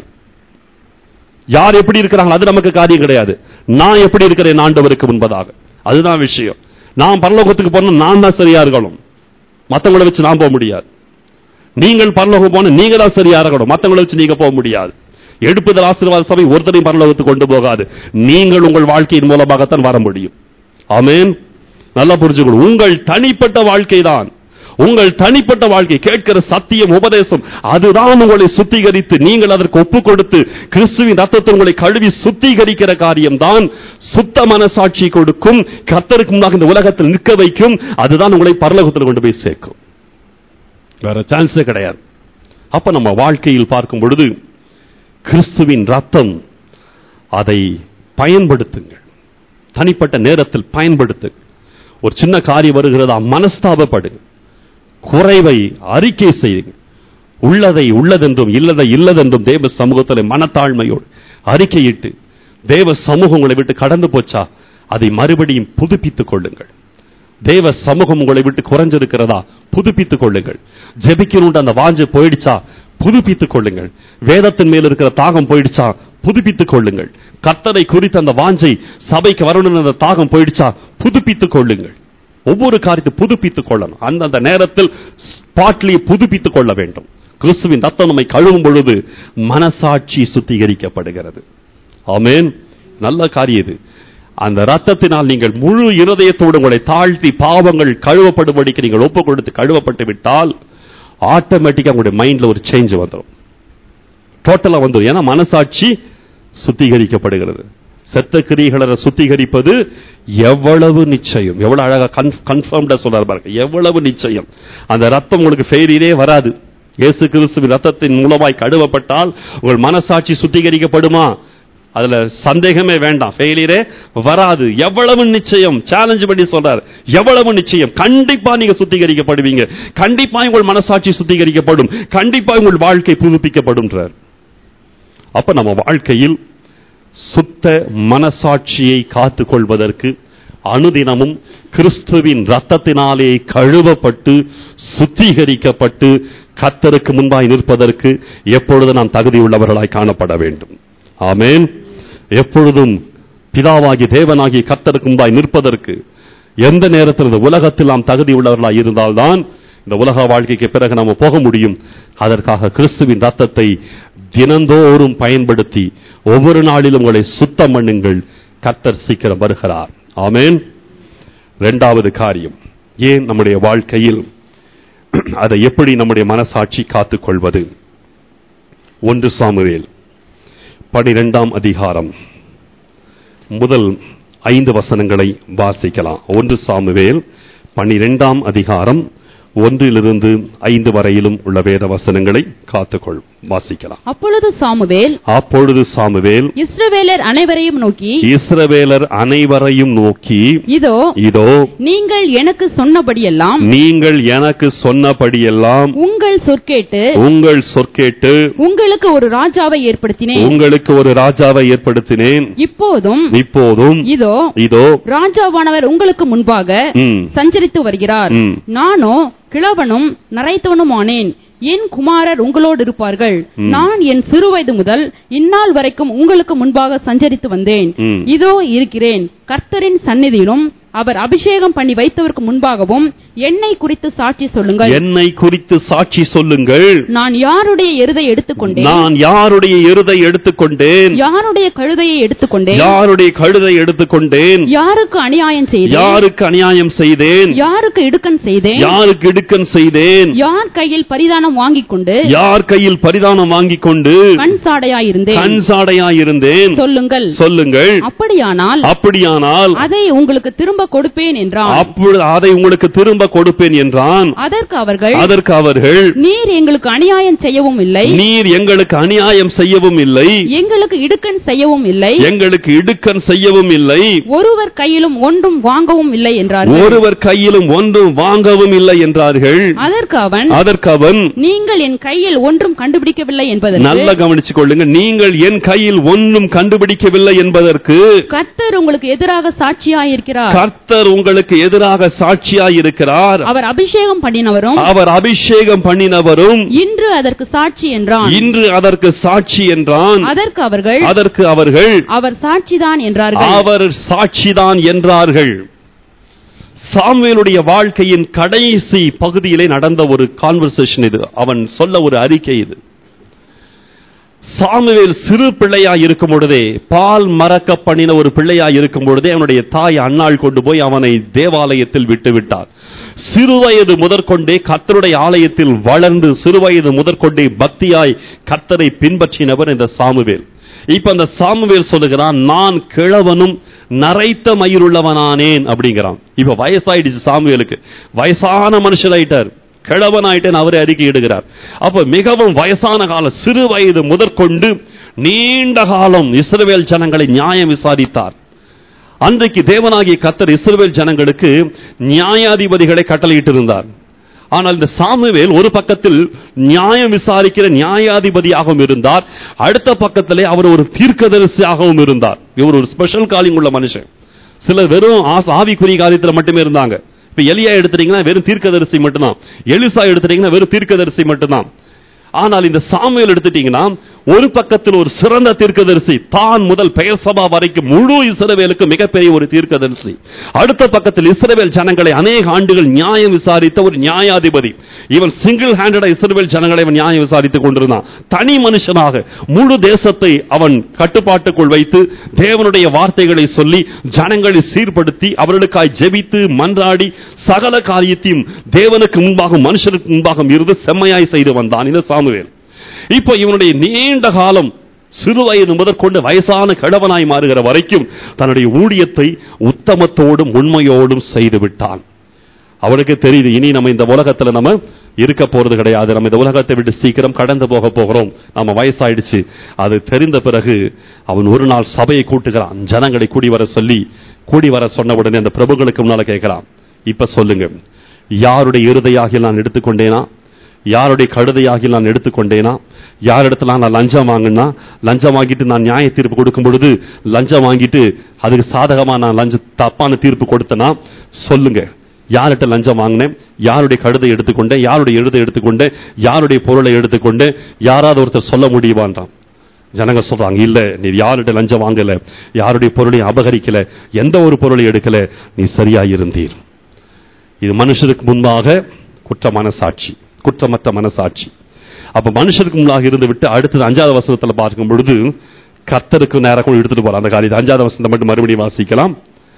யார் எப்படி இருக்கிறாங்களோ அது நமக்கு காரியம் கிடையாது நான் எப்படி இருக்கிறேன் ஆண்டவருக்கு முன்பதாக அதுதான் விஷயம் நான் பரலோகத்துக்கு போனா நான் தான் சரியா இருக்கணும் மத்தவங்கள வச்சு நான் போக முடியாது நீங்கள் பரலோகம் போன நீங்க தான் சரியா இருக்கணும் மத்தவங்கள வச்சு நீங்க போக முடியாது எடுப்புதல் ஆசீர்வாத சபை ஒருத்தரையும் பரலோகத்துக்கு கொண்டு போகாது நீங்கள் உங்கள் வாழ்க்கையின் மூலமாகத்தான் வர முடியும் ஆமென் நல்லா புரிஞ்சுக்கணும் உங்கள் தனிப்பட்ட வாழ்க்கை தான் உங்கள் தனிப்பட்ட வாழ்க்கை கேட்கிற சத்தியம் உபதேசம் அதுதான் உங்களை சுத்திகரித்து நீங்கள் அதற்கு ஒப்பு கொடுத்து கிறிஸ்துவின் ரத்தத்தை உங்களை கழுவி சுத்திகரிக்கிற காரியம்தான் சுத்த மனசாட்சி கொடுக்கும் கர்த்தருக்கு முன்னாக இந்த உலகத்தில் நிற்க வைக்கும் அதுதான் உங்களை பரலோகத்தில் கொண்டு போய் சேர்க்கும் வேற சான்ஸே கிடையாது அப்ப நம்ம வாழ்க்கையில் பார்க்கும் பொழுது கிறிஸ்துவின் ரத்தம் அதை பயன்படுத்துங்கள் தனிப்பட்ட நேரத்தில் பயன்படுத்துங்கள் ஒரு சின்ன காரியம் வருகிறதா மனஸ்தாபப்படுங்க குறைவை அறிக்கை செய்யுங்க உள்ளதை உள்ளதென்றும் இல்லதை இல்லதென்றும் தேவ சமூகத்தில் மனத்தாழ்மையோடு அறிக்கையிட்டு தேவ சமூகம் உங்களை விட்டு கடந்து போச்சா அதை மறுபடியும் புதுப்பித்துக் கொள்ளுங்கள் தேவ சமூகம் உங்களை விட்டு குறைஞ்சிருக்கிறதா புதுப்பித்துக் கொள்ளுங்கள் ஜெபிக்கணும்ன்ற அந்த வாஞ்சை போயிடுச்சா புதுப்பித்துக் கொள்ளுங்கள் வேதத்தின் மேல் இருக்கிற தாகம் போயிடுச்சா புதுப்பித்துக் கொள்ளுங்கள் கர்த்தரை குறித்த அந்த வாஞ்சை சபைக்கு வரணும்னு அந்த தாகம் போயிடுச்சா புதுப்பித்துக் கொள்ளுங்கள் ஒவ்வொரு காரியத்தை புதுப்பித்துக் கொள்ளணும் அந்தந்த நேரத்தில் ஸ்பாட்லியை புதுப்பித்துக் கொள்ள வேண்டும் கிறிஸ்துவின் ரத்தம் நம்மை கழுவும் பொழுது மனசாட்சி சுத்திகரிக்கப்படுகிறது ஆமென் நல்ல காரியம் இது அந்த ரத்தத்தினால் நீங்கள் முழு இருதயத்தோடு உங்களை தாழ்த்தி பாவங்கள் கழுவப்படும்படிக்கு நீங்கள் ஒப்பு கொடுத்து கழுவப்பட்டு விட்டால் ஆட்டோமேட்டிக்கா உங்களுடைய மைண்ட்ல ஒரு சேஞ்ச் வந்துடும் டோட்டலா வந்துடும் ஏன்னா மனசாட்சி சுத்திகரிக்கப்படுகிறது செத்த கிரிகளை சுத்திகரிப்பது எவ்வளவு நிச்சயம் எவ்வளவு அழகா கன்ஃபார்ம்டா சொல்றாரு பாருங்க எவ்வளவு நிச்சயம் அந்த ரத்தம் உங்களுக்கு ஃபெயிலியரே வராது இயேசு கிறிஸ்துவின் ரத்தத்தின் மூலமாய் கழுவப்பட்டால் உங்கள் மனசாட்சி சுத்திகரிக்கப்படுமா அதுல சந்தேகமே வேண்டாம் ஃபெயிலியரே வராது எவ்வளவு நிச்சயம் சேலஞ்ச் பண்ணி சொல்றாரு எவ்வளவு நிச்சயம் கண்டிப்பா நீங்க சுத்திகரிக்கப்படுவீங்க கண்டிப்பா உங்கள் மனசாட்சி சுத்திகரிக்கப்படும் கண்டிப்பா உங்கள் வாழ்க்கை புதுப்பிக்கப்படும்ன்றார் அப்ப நம்ம வாழ்க்கையில் சுத்த மனசாட்சியை காத்துக் கொள்வதற்கு அனுதினமும் கிறிஸ்துவின் ரத்தத்தினாலே கழுவப்பட்டு சுத்திகரிக்கப்பட்டு கத்தருக்கு முன்பாய் நிற்பதற்கு எப்பொழுது நாம் தகுதியுள்ளவர்களாய் காணப்பட வேண்டும் ஆமேன் எப்பொழுதும் பிதாவாகி தேவனாகி கத்தருக்கு முன்பாய் நிற்பதற்கு எந்த நேரத்தில் இந்த உலகத்தில் நாம் தகுதி உள்ளவர்களாய் இருந்தால்தான் இந்த உலக வாழ்க்கைக்கு பிறகு நாம் போக முடியும் அதற்காக கிறிஸ்துவின் ரத்தத்தை தினந்தோறும் பயன்படுத்தி ஒவ்வொரு நாளிலும் உங்களை சுத்தம் பண்ணுங்கள் கர்த்தர் சீக்கிரம் வருகிறார் ஆமேன் இரண்டாவது காரியம் ஏன் நம்முடைய வாழ்க்கையில் அதை எப்படி நம்முடைய மனசாட்சி காத்துக் கொள்வது ஒன்று சாமுவேல் பனிரெண்டாம் அதிகாரம் முதல் ஐந்து வசனங்களை வாசிக்கலாம் ஒன்று சாமுவேல் பனிரெண்டாம் அதிகாரம் ஒன்றிலிருந்து ஐந்து வரையிலும் உள்ள வேத வசனங்களை காத்துக்கொள் வாசிக்கலாம் அப்பொழுது சாமுவேல் அப்பொழுது சாமுவேல் இஸ்ரவேலர் அனைவரையும் நோக்கி இஸ்ரவேலர் அனைவரையும் நோக்கி இதோ இதோ நீங்கள் எனக்கு சொன்னபடியெல்லாம் நீங்கள் எனக்கு சொன்னபடியெல்லாம் உங்கள் சொற்கேட்டு உங்கள் சொற்கேட்டு உங்களுக்கு ஒரு ராஜாவை ஏற்படுத்தினேன் உங்களுக்கு ஒரு ராஜாவை ஏற்படுத்தினேன் இப்போதும் இப்போதும் இதோ இதோ ராஜாவானவர் உங்களுக்கு முன்பாக ம், சஞ்சரித்து வருகிறார் ம். நானோ கிழவனும் நரைத்தவனுமானேன் என் குமாரர் உங்களோடு இருப்பார்கள் ம். நான் என் சிறுவயது முதல் இந்நாள் வரைக்கும் உங்களுக்கு முன்பாக சஞ்சரித்து வந்தேன் ம். இதோ இருக்கிறேன் கர்த்தரின் சந்நிதியிலும் அவர் அபிஷேகம் பண்ணி வைத்தவருக்கு முன்பாகவும் என்னை குறித்து சாட்சி சொல்லுங்கள் என்னை குறித்து சாட்சி சொல்லுங்கள் நான் யாருடைய எருதை எடுத்துக்கொண்டேன் நான் யாருடைய எருதை எடுத்துக்கொண்டேன் யாருடைய கழுதையை எடுத்துக்கொண்டேன் யாருடைய கழுதை எடுத்துக்கொண்டேன் யாருக்கு அநியாயம் செய்தேன் யாருக்கு அநியாயம் செய்தேன் யாருக்கு இடுக்கண் செய்தேன் யாருக்கு இடுக்கன் செய்தேன் யார் கையில் பரிதானம் வாங்கிக் கொண்டு யார் கையில் பரிதானம் வாங்கிக் கொண்டு கண் சாடையாயிருந்தேன் கண் சாடையாயிருந்தேன் சொல்லுங்கள் சொல்லுங்கள் அப்படியானால் அப்படியானால் அதை உங்களுக்கு திரும்ப கொடுப்பேன் என்றான் அப்பொழுது அதை உங்களுக்கு திரும்ப கொடுப்பேன் என்றான் அதற்கு அவர்கள் அதற்கு அவர்கள் நீர் எங்களுக்கு அநியாயம் செய்யவும் இல்லை நீர் எங்களுக்கு அநியாயம் செய்யவும் இல்லை எங்களுக்கு இடுக்கண் செய்யவும் இல்லை எங்களுக்கு இடுக்கன் செய்யவும் இல்லை ஒருவர் கையிலும் ஒன்றும் வாங்கவும் இல்லை என்றார்கள் ஒருவர் கையிலும் ஒன்றும் வாங்கவும் இல்லை என்றார்கள் அதற்கு அவன் அதற்கு அவன் நீங்கள் என் கையில் ஒன்றும் கண்டுபிடிக்கவில்லை நல்ல என்பதற்கு கவனிச்சுக் கொள்ளுங்க நீங்கள் என் கையில் ஒன்றும் கண்டுபிடிக்கவில்லை என்பதற்கு கர்த்தர் உங்களுக்கு எதிராக சாட்சியாயிருக்கிறார் கர்த்தர் உங்களுக்கு எதிராக சாட்சியாயிருக்கிறார் அவர் அபிஷேகம் பண்ணினவரும் அவர் அபிஷேகம் பண்ணினவரும் இன்று அதற்கு சாட்சி என்றான் இன்று அதற்கு சாட்சி என்றான் அதற்கு அவர்கள் அதற்கு அவர்கள் அவர் சாட்சிதான் என்றார்கள் அவர் சாட்சிதான் என்றார்கள் சாமுவேலுடைய வாழ்க்கையின் கடைசி பகுதியிலே நடந்த ஒரு கான்வர்சேஷன் இது அவன் சொல்ல ஒரு அறிக்கை இது சாமுவேல் சிறு பிள்ளையா இருக்கும் பொழுதே பால் மறக்க பண்ணின ஒரு பிள்ளையா இருக்கும் பொழுதே அவனுடைய தாய் அன்னாள் கொண்டு போய் அவனை தேவாலயத்தில் விட்டு விட்டார் சிறுவயது முதற்கொண்டே கர்த்தருடைய ஆலயத்தில் வளர்ந்து சிறுவயது முதற்கொண்டே பக்தியாய் கர்த்தரை பின்பற்றினவர் இந்த சாமுவேல் இப்ப அந்த சாமுவேல் சொல்லுகிறான் நான் கிழவனும் நரைத்த மயிருள்ளவனானேன் அப்படிங்கிறான் இப்ப வயசாயிடுச்சு சாமுவேலுக்கு வயசான மனுஷனாயிட்டார் கிழவன் ஆயிட்டேன் அவரே அறிக்கை இடுகிறார் அப்ப மிகவும் வயசான காலம் சிறு வயது முதற்கொண்டு நீண்ட காலம் இஸ்ரவேல் ஜனங்களை நியாயம் விசாரித்தார் அன்றைக்கு தேவனாகிய கத்தர் இஸ்ரவேல் ஜனங்களுக்கு நியாயாதிபதிகளை கட்டளையிட்டிருந்தார் ஆனால் இந்த சாமுவேல் ஒரு பக்கத்தில் நியாயம் விசாரிக்கிற நியாயாதிபதியாகவும் இருந்தார் அடுத்த பக்கத்திலே அவர் ஒரு தீர்க்கதரிசியாகவும் இருந்தார் இவர் ஒரு ஸ்பெஷல் காலிங் உள்ள மனுஷன் சிலர் வெறும் ஆஸ்- ஆவிக்குரிய காரியத்துல மட்டுமே இருந்தாங்க இப்ப எலியா எடுத்துட்டீங்கன்னா வெறும் தீர்க்கதரிசி மட்டும்தான் எலிசா எடுத்துட்டீங்கன்னா வெறும் தீர்க்கதரிசி மட்டும்தான் ஆனால் இந்த சாமுவேல் எடுத்துட்டீங்கன்னா ஒரு பக்கத்தில் ஒரு சிறந்த தீர்க்கதரிசி தான் முதல் பெயர் சபா வரைக்கும் முழு இஸ்ரவேலுக்கு மிகப்பெரிய ஒரு தீர்க்கதரிசி அடுத்த பக்கத்தில் இஸ்ரவேல் ஜனங்களை அநேக ஆண்டுகள் நியாயம் விசாரித்த ஒரு நியாயாதிபதி இவன் சிங்கிள் ஹேண்டடா இஸ்ரவேல் ஜனங்களை அவன் நியாயம் விசாரித்துக் கொண்டிருந்தான் தனி மனுஷனாக முழு தேசத்தை அவன் கட்டுப்பாட்டுக்குள் வைத்து தேவனுடைய வார்த்தைகளை சொல்லி ஜனங்களை சீர்படுத்தி அவர்களுக்காய் ஜெபித்து மன்றாடி சகல காரியத்தையும் தேவனுக்கு முன்பாக மனுஷனுக்கு முன்பாக இருந்து செம்மையாய் செய்து வந்தான் இந்த சாமுவேல் இப்போ இவனுடைய நீண்ட காலம் சிறு வயது முதற்கொண்டு வயசான கிழவனாய் மாறுகிற வரைக்கும் தன்னுடைய ஊழியத்தை உத்தமத்தோடும் உண்மையோடும் செய்து விட்டான் அவனுக்கு தெரியுது இனி நம்ம இந்த உலகத்துல நம்ம இருக்க போறது கிடையாது நம்ம இந்த உலகத்தை விட்டு சீக்கிரம் கடந்து போக போகிறோம் நம்ம வயசாயிடுச்சு அது தெரிந்த பிறகு அவன் ஒரு நாள் சபையை கூட்டுகிறான் ஜனங்களை கூடி வர சொல்லி கூடி வர சொன்ன உடனே அந்த பிரபுகளுக்கு முன்னால கேட்கிறான் இப்ப சொல்லுங்க யாருடைய இருதையாக நான் எடுத்துக்கொண்டேனா யாருடைய கழுதையாகி நான் எடுத்துக்கொண்டேனா யாரிடத்துல நான் லஞ்சம் வாங்கினா லஞ்சம் வாங்கிட்டு நான் நியாய தீர்ப்பு கொடுக்கும் பொழுது லஞ்சம் வாங்கிட்டு அதுக்கு சாதகமா நான் லஞ்ச தப்பான தீர்ப்பு கொடுத்தனா சொல்லுங்க யார்கிட்ட லஞ்சம் வாங்கினேன் யாருடைய கழுதை எடுத்துக்கொண்டேன் யாருடைய எழுதை எடுத்துக்கொண்டேன் யாருடைய பொருளை எடுத்துக்கொண்டேன் யாராவது ஒருத்தர் சொல்ல முடியுமான்றான் ஜனங்க சொல்றாங்க இல்ல நீ யாருடைய லஞ்சம் வாங்கல யாருடைய பொருளையும் அபகரிக்கல எந்த ஒரு பொருளை எடுக்கல நீ சரியா இருந்தீர் இது மனுஷருக்கு முன்பாக குற்ற மனசாட்சி குற்றமற்ற மனசாட்சி அப்ப மனுஷருக்கு முன்பாக இருந்து விட்டு அடுத்தது அஞ்சாவது வசனத்துல பார்க்கும் பொழுது கர்த்தருக்கு நேரம் எடுத்துட்டு போறான் அந்த காரியத்தை அஞ்சாவது வசனத்தை மட்டும் மறுபடியும் வாசிக்கலாம்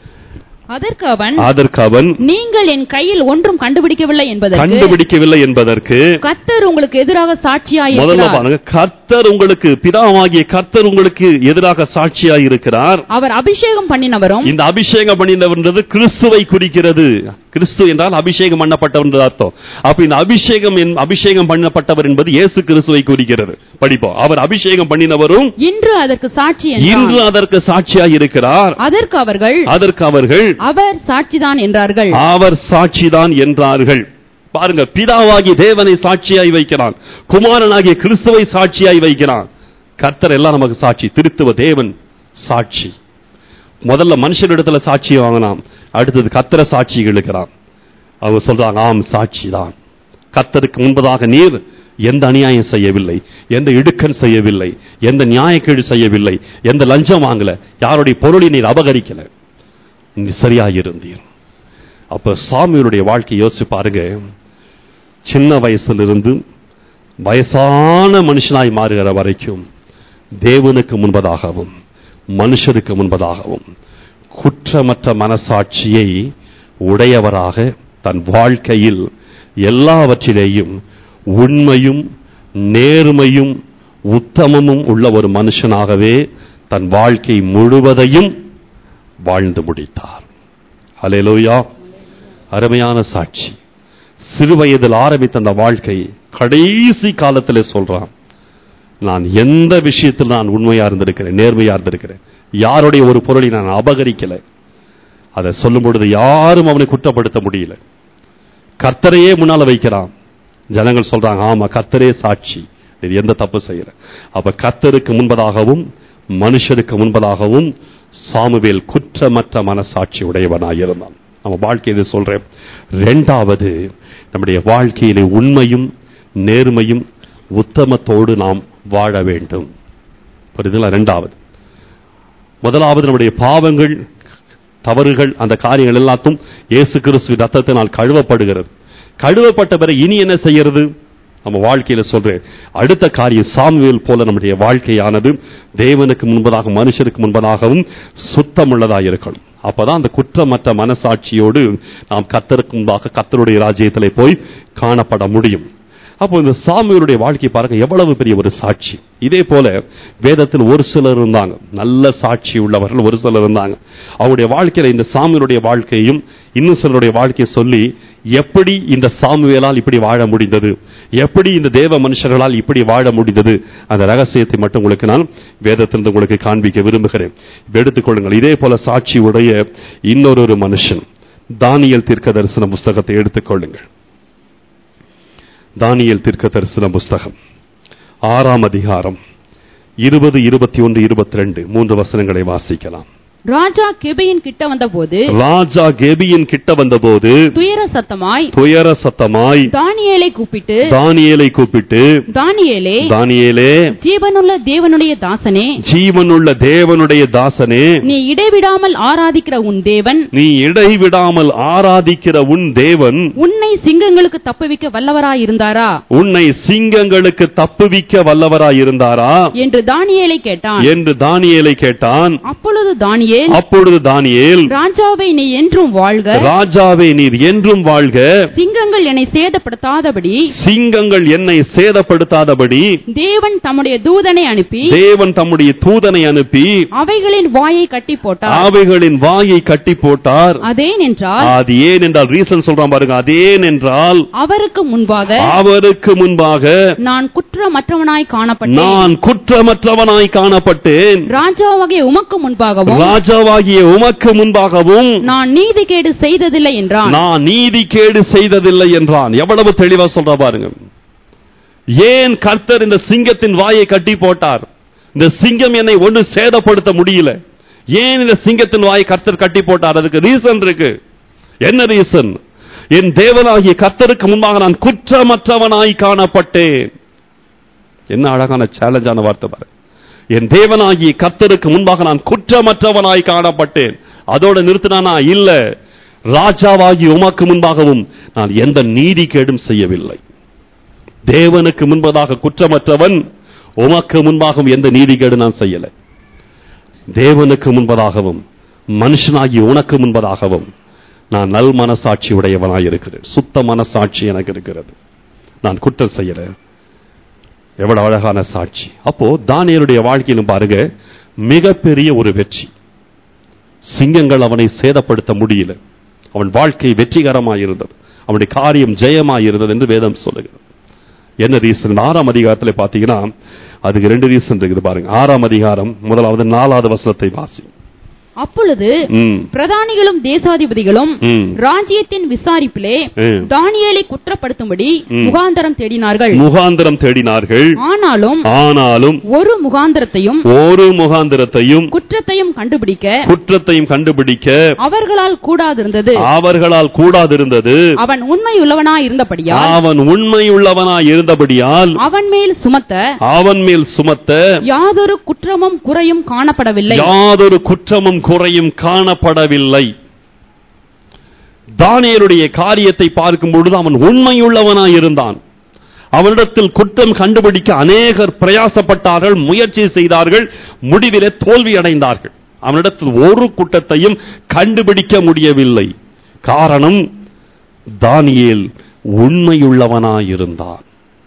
அதற்கு அவன் அதற்கு அவன் நீங்கள் என் கையில் ஒன்றும் கண்டுபிடிக்கவில்லை என்பதற்கு கண்டுபிடிக்கவில்லை என்பதற்கு கத்தர் உங்களுக்கு எதிராக முதல்ல சாட்சியாயிருக்கிறார் பாருங்க கர்த்தர் உங்களுக்கு பிதாவாகிய கர்த்தர் உங்களுக்கு எதிராக சாட்சியாய் இருக்கிறார் அவர் அபிஷேகம் பண்ணினவரும் இந்த அபிஷேகம் பண்ணினவர்ன்றது கிறிஸ்துவை குறிக்கிறது கிறிஸ்து என்றால் அபிஷேகம் பண்ணப்பட்டவர் என்று அர்த்தம் அப்ப இந்த அபிஷேகம் என்- அபிஷேகம் பண்ணப்பட்டவர் என்பது இயேசு கிறிஸ்துவை குறிக்கிறது படிப்போம் அவர் அபிஷேகம் பண்ணினவரும் இன்று அதற்கு சாட்சி இன்று என்றான் அதற்கு சாட்சியாய் இருக்கிறார் அதற்கு அவர்கள் அதற்கு அவர்கள் அவர் சாட்சிதான் என்றார்கள் அவர் சாட்சிதான் என்றார்கள் பாருங்க பிதாவாகி தேவனை சாட்சியாய் வைக்கிறான் குமாரனாகிய கிறிஸ்துவை சாட்சியாய் வைக்கிறான் கர்த்தர் எல்லாம் நமக்கு சாட்சி திருத்துவ தேவன் சாட்சி முதல்ல மனுஷனிடத்துல சாட்சி வாங்கினான் அடுத்தது கத்தர சாட்சி இழுக்கிறான் அவங்க சொல்றாங்க ஆம் சாட்சி தான் கத்தருக்கு முன்பதாக நீர் எந்த அநியாயம் செய்யவில்லை எந்த இடுக்கன் செய்யவில்லை எந்த நியாயக்கீழ் செய்யவில்லை எந்த லஞ்சம் வாங்கல யாருடைய பொருளை நீர் அபகரிக்கல நீ சரியாயிருந்தீர் அப்ப சாமியுடைய வாழ்க்கை யோசிச்சு பாருங்க சின்ன வயசிலிருந்து வயசான மனுஷனாய் மாறுகிற வரைக்கும் தேவனுக்கு முன்பதாகவும் மனுஷருக்கு முன்பதாகவும் குற்றமற்ற மனசாட்சியை உடையவராக தன் வாழ்க்கையில் எல்லாவற்றிலேயும் உண்மையும் நேர்மையும் உத்தமமும் உள்ள ஒரு மனுஷனாகவே தன் வாழ்க்கை முழுவதையும் வாழ்ந்து முடித்தார் அலையலோயா அருமையான சாட்சி சிறுவயதில் ஆரம்பித்த அந்த வாழ்க்கை கடைசி காலத்தில் சொல்றான் நான் எந்த விஷயத்தில் நான் உண்மையா இருந்திருக்கிறேன் நேர்மையா இருந்திருக்கிறேன் யாருடைய ஒரு பொருளை நான் அபகரிக்கல அதை சொல்லும் பொழுது யாரும் அவனை குற்றப்படுத்த முடியல கர்த்தரையே முன்னால வைக்கிறான் ஜனங்கள் சொல்றாங்க ஆமா கர்த்தரே சாட்சி இது எந்த தப்பு செய்யல அப்ப கர்த்தருக்கு முன்பதாகவும் மனுஷருக்கு முன்பதாகவும் சாமுவேல் குற்றமற்ற மனசாட்சி உடையவனாயிருந்தான் நம்ம வாழ்க்கையில சொல்றேன் ரெண்டாவது நம்முடைய வாழ்க்கையிலே உண்மையும் நேர்மையும் உத்தமத்தோடு நாம் வாழ வேண்டும் புரியுதுங்களா ரெண்டாவது முதலாவது நம்முடைய பாவங்கள் தவறுகள் அந்த காரியங்கள் எல்லாத்தும் இயேசு கிறிஸ்து ரத்தத்தினால் கழுவப்படுகிறது கழுவப்பட்ட பிறகு இனி என்ன செய்யறது நம்ம வாழ்க்கையில சொல்றேன் அடுத்த காரியம் சாமுவேல் போல நம்முடைய வாழ்க்கையானது தேவனுக்கு முன்பதாக மனுஷருக்கு முன்பதாகவும் சுத்தமுள்ளதாக இருக்கணும் அப்பதான் அந்த குற்றமற்ற மனசாட்சியோடு நாம் கத்தருக்கு முன்பாக கத்தருடைய ராஜ்யத்திலே போய் காணப்பட முடியும் அப்போ இந்த சாமியருடைய வாழ்க்கை பாருங்க எவ்வளவு பெரிய ஒரு சாட்சி இதே போல வேதத்தில் ஒரு சிலர் இருந்தாங்க நல்ல சாட்சி உள்ளவர்கள் ஒரு சிலர் இருந்தாங்க அவருடைய வாழ்க்கையில இந்த சாமியருடைய வாழ்க்கையும் இன்னும் சிலருடைய வாழ்க்கையை சொல்லி எப்படி இந்த சாமுவேலால் இப்படி வாழ முடிந்தது எப்படி இந்த தேவ மனுஷர்களால் இப்படி வாழ முடிந்தது அந்த ரகசியத்தை மட்டும் உங்களுக்கு நான் வேதத்திலிருந்து உங்களுக்கு காண்பிக்க விரும்புகிறேன் இப்ப எடுத்துக்கொள்ளுங்கள் இதே போல சாட்சி உடைய இன்னொரு ஒரு மனுஷன் தானியல் தீர்க்க தரிசன புஸ்தகத்தை எடுத்துக்கொள்ளுங்கள் தானியல் தீர்க்க தரிசன புஸ்தகம் ஆறாம் அதிகாரம் இருபது இருபத்தி ஒன்று இருபத்தி ரெண்டு மூன்று வசனங்களை வாசிக்கலாம் ராஜா கெபியின் கிட்ட வந்தபோது ராஜா கெபியின் கிட்ட வந்தபோது துயர சத்தமாய் துயர சத்தமாய் தானியேலை கூப்பிட்டு தானியேலை கூப்பிட்டு தானியேலே தானியேலே ஜீவனுள்ள தேவனுடைய தாசனே ஜீவனுள்ள தேவனுடைய தாசனே நீ இடைவிடாமல் ஆராதிக்கிற உன் தேவன் நீ இடைவிடாமல் ஆராதிக்கிற உன் தேவன் உன்னை சிங்கங்களுக்கு தப்புவிக்க வல்லவராயிருந்தாரா உன்னை சிங்கங்களுக்கு தப்புவிக்க வல்லவராயிருந்தாரா என்று தானியேலை கேட்டான் என்று தானியேலை கேட்டான் அப்பொழுது தானியேல் அப்பொழுது தானியேல் ராஜாவை நீ என்றும் வாழ்க ராஜாவே நீர் என்றும் வாழ்க சிங்கங்கள் என்னை சேதப்படுத்தாதபடி சிங்கங்கள் என்னை சேதப்படுத்தாதபடி தேவன் தம்முடைய தூதனை அனுப்பி தேவன் தம்முடைய தூதனை அனுப்பி அவைகளின் வாயை கட்டி போட்டார் அவைகளின் வாயை கட்டி போட்டார் அதேன் என்றால் அது ஏன் என்றால் ரீசன் சொல்றான் பாருங்க அதேன் என்றால் அவருக்கு முன்பாக அவருக்கு முன்பாக நான் குற்றமற்றவனாய் காணப்பட்டேன் நான் குற்றமற்றவனாய் காணப்பட்டேன் ராஜாவாகிய உமக்கு முன்பாகவும் ராஜாவாகிய உமக்கு முன்பாகவும் நான் நீதிகேடு செய்ததில்லை என்றான் நான் நீதி கேடு செய்ததில்லை என்றான் எவ்வளவு தெளிவா சொல்ற பாருங்க ஏன் கர்த்தர் இந்த சிங்கத்தின் வாயை கட்டி போட்டார் இந்த சிங்கம் என்னை ஒன்று சேதப்படுத்த முடியல ஏன் இந்த சிங்கத்தின் வாயை கர்த்தர் கட்டி போட்டார் அதுக்கு ரீசன் இருக்கு என்ன ரீசன் என் தேவனாகிய கர்த்தருக்கு முன்பாக நான் குற்றமற்றவனாய் காணப்பட்டேன் என்ன அழகான சேலஞ்சான வார்த்தை பாரு என் தேவனாகிய கர்த்தருக்கு முன்பாக நான் குற்றமற்றவனாய் காணப்பட்டேன் அதோட நிறுத்தினானா இல்ல ராஜாவாகி உமக்கு முன்பாகவும் நான் எந்த நீதி கேடும் செய்யவில்லை தேவனுக்கு முன்பதாக குற்றமற்றவன் உமக்கு முன்பாகவும் எந்த நீதி கேடு நான் செய்யல தேவனுக்கு முன்பதாகவும் மனுஷனாகி உனக்கு முன்பதாகவும் நான் நல் மனசாட்சி உடையவனாய் இருக்கிறேன் சுத்த மனசாட்சி எனக்கு இருக்கிறது நான் குற்றம் செய்யல எவ்வளவு அழகான சாட்சி அப்போ தானியலுடைய வாழ்க்கையிலும் பாருங்க மிகப்பெரிய ஒரு வெற்றி சிங்கங்கள் அவனை சேதப்படுத்த முடியல அவன் வாழ்க்கை வெற்றிகரமாக இருந்தது அவனுடைய காரியம் ஜெயமாக இருந்தது என்று வேதம் சொல்லுகிறது என்ன ரீசன் ஆறாம் அதிகாரத்தில் பார்த்தீங்கன்னா அதுக்கு ரெண்டு ரீசன் இருக்குது பாருங்க ஆறாம் அதிகாரம் முதலாவது நாலாவது வசனத்தை வாசி அப்பொழுது ம் பிரதானிகளும் தேசாதிபதிகளும் ம் ராஜ்யத்தின் விசாரிப்பிலே ம். தானியேலை குற்றப்படுத்தும்படி ம். முகாந்தரம் தேடினார்கள் முகாந்திரம் தேடினார்கள் ஆனாலும் ஆனாலும் ஒரு முகாந்திரத்தையும் ஒரு முகாந்திரத்தையும் குற்றத்தையும் கண்டுபிடிக்க குற்றத்தையும் கண்டுபிடிக்க அவர்களால் கூடாதிருந்தது அவர்களால் கூடாதிருந்தது அவன் உண்மை உள்ளவனாய் இருந்தபடியால் அவன் உண்மையுள்ளவனாய் இருந்தபடியால் அவன் மேல் சுமத்த அவன் மேல் சுமத்த யாதொரு குற்றமும் குறையும் காணப்படவில்லை யாதொரு குற்றமும் குறையும் காணப்படவில்லை தானியலுடைய காரியத்தை பார்க்கும் பொழுது அவன் உண்மையுள்ளவனாய் இருந்தான் அவனிடத்தில் குற்றம் கண்டுபிடிக்க அநேகர் பிரயாசப்பட்டார்கள் முயற்சி செய்தார்கள் முடிவிலே தோல்வி அடைந்தார்கள் அவனிடத்தில் ஒரு குற்றத்தையும் கண்டுபிடிக்க முடியவில்லை காரணம் தானியேல் உண்மையுள்ளவனாயிருந்தான்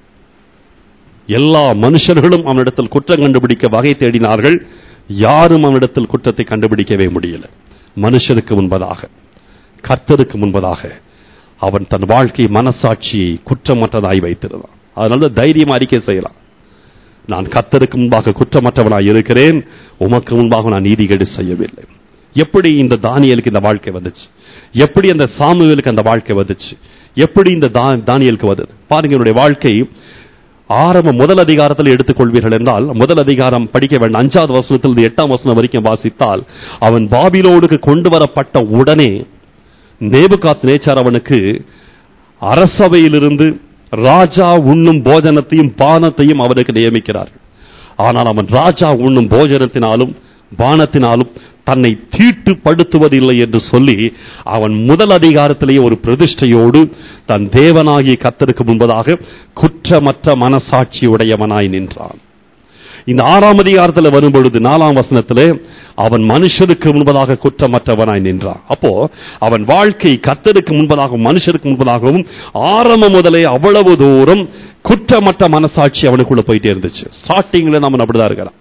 எல்லா மனுஷர்களும் அவனிடத்தில் குற்றம் கண்டுபிடிக்க வகை தேடினார்கள் யாரும் அவனிடத்தில் குற்றத்தை கண்டுபிடிக்கவே முடியல மனுஷனுக்கு முன்பதாக கர்த்தருக்கு முன்பதாக அவன் தன் வாழ்க்கை மனசாட்சியை குற்றமற்றதாய் வைத்திருந்தான் அதனால தைரியம் அறிக்கை செய்யலாம் நான் கர்த்தருக்கு முன்பாக குற்றமற்றவனாய் இருக்கிறேன் உமக்கு முன்பாக நான் நீதிகேடு செய்யவில்லை எப்படி இந்த தானியலுக்கு இந்த வாழ்க்கை வந்துச்சு எப்படி அந்த சாமுவேலுக்கு அந்த வாழ்க்கை வந்துச்சு எப்படி இந்த தா- தானியலுக்கு வந்தது பாருங்க என்னுடைய வாழ்க்கை ஆரம்ப முதல் அதிகாரத்தில் எடுத்துக்கொள்வீர்கள் என்றால் முதல் அதிகாரம் படிக்க வேண்டாம் அஞ்சாவது வசனத்திலிருந்து எட்டாம் வசனம் வரைக்கும் வாசித்தால் அவன் பாபிலோனுக்கு கொண்டு வரப்பட்ட உடனே நேபுகாத் நேச்சார் அவனுக்கு அரசவையிலிருந்து ராஜா உண்ணும் போஜனத்தையும் பானத்தையும் அவனுக்கு நியமிக்கிறார்கள் ஆனால் அவன் ராஜா உண்ணும் போஜனத்தினாலும் பானத்தினாலும் தன்னை தீட்டுப்படுத்துவதில்லை என்று சொல்லி அவன் முதல் அதிகாரத்திலேயே ஒரு பிரதிஷ்டையோடு தன் தேவனாகிய கத்தருக்கு முன்பதாக குற்றமற்ற மனசாட்சி உடையவனாய் நின்றான் இந்த ஆறாம் அதிகாரத்தில் வரும் பொழுது நாலாம் வசனத்திலே அவன் மனுஷருக்கு முன்பதாக குற்றமற்றவனாய் நின்றான் அப்போ அவன் வாழ்க்கை கத்தருக்கு முன்பதாகவும் மனுஷருக்கு முன்பதாகவும் ஆரம்பம் முதலே அவ்வளவு தூரம் குற்றமற்ற மனசாட்சி அவனுக்குள்ள போயிட்டே இருந்துச்சு ஸ்டார்டிங்ல நம்ம அப்படிதான் இருக்கிறான்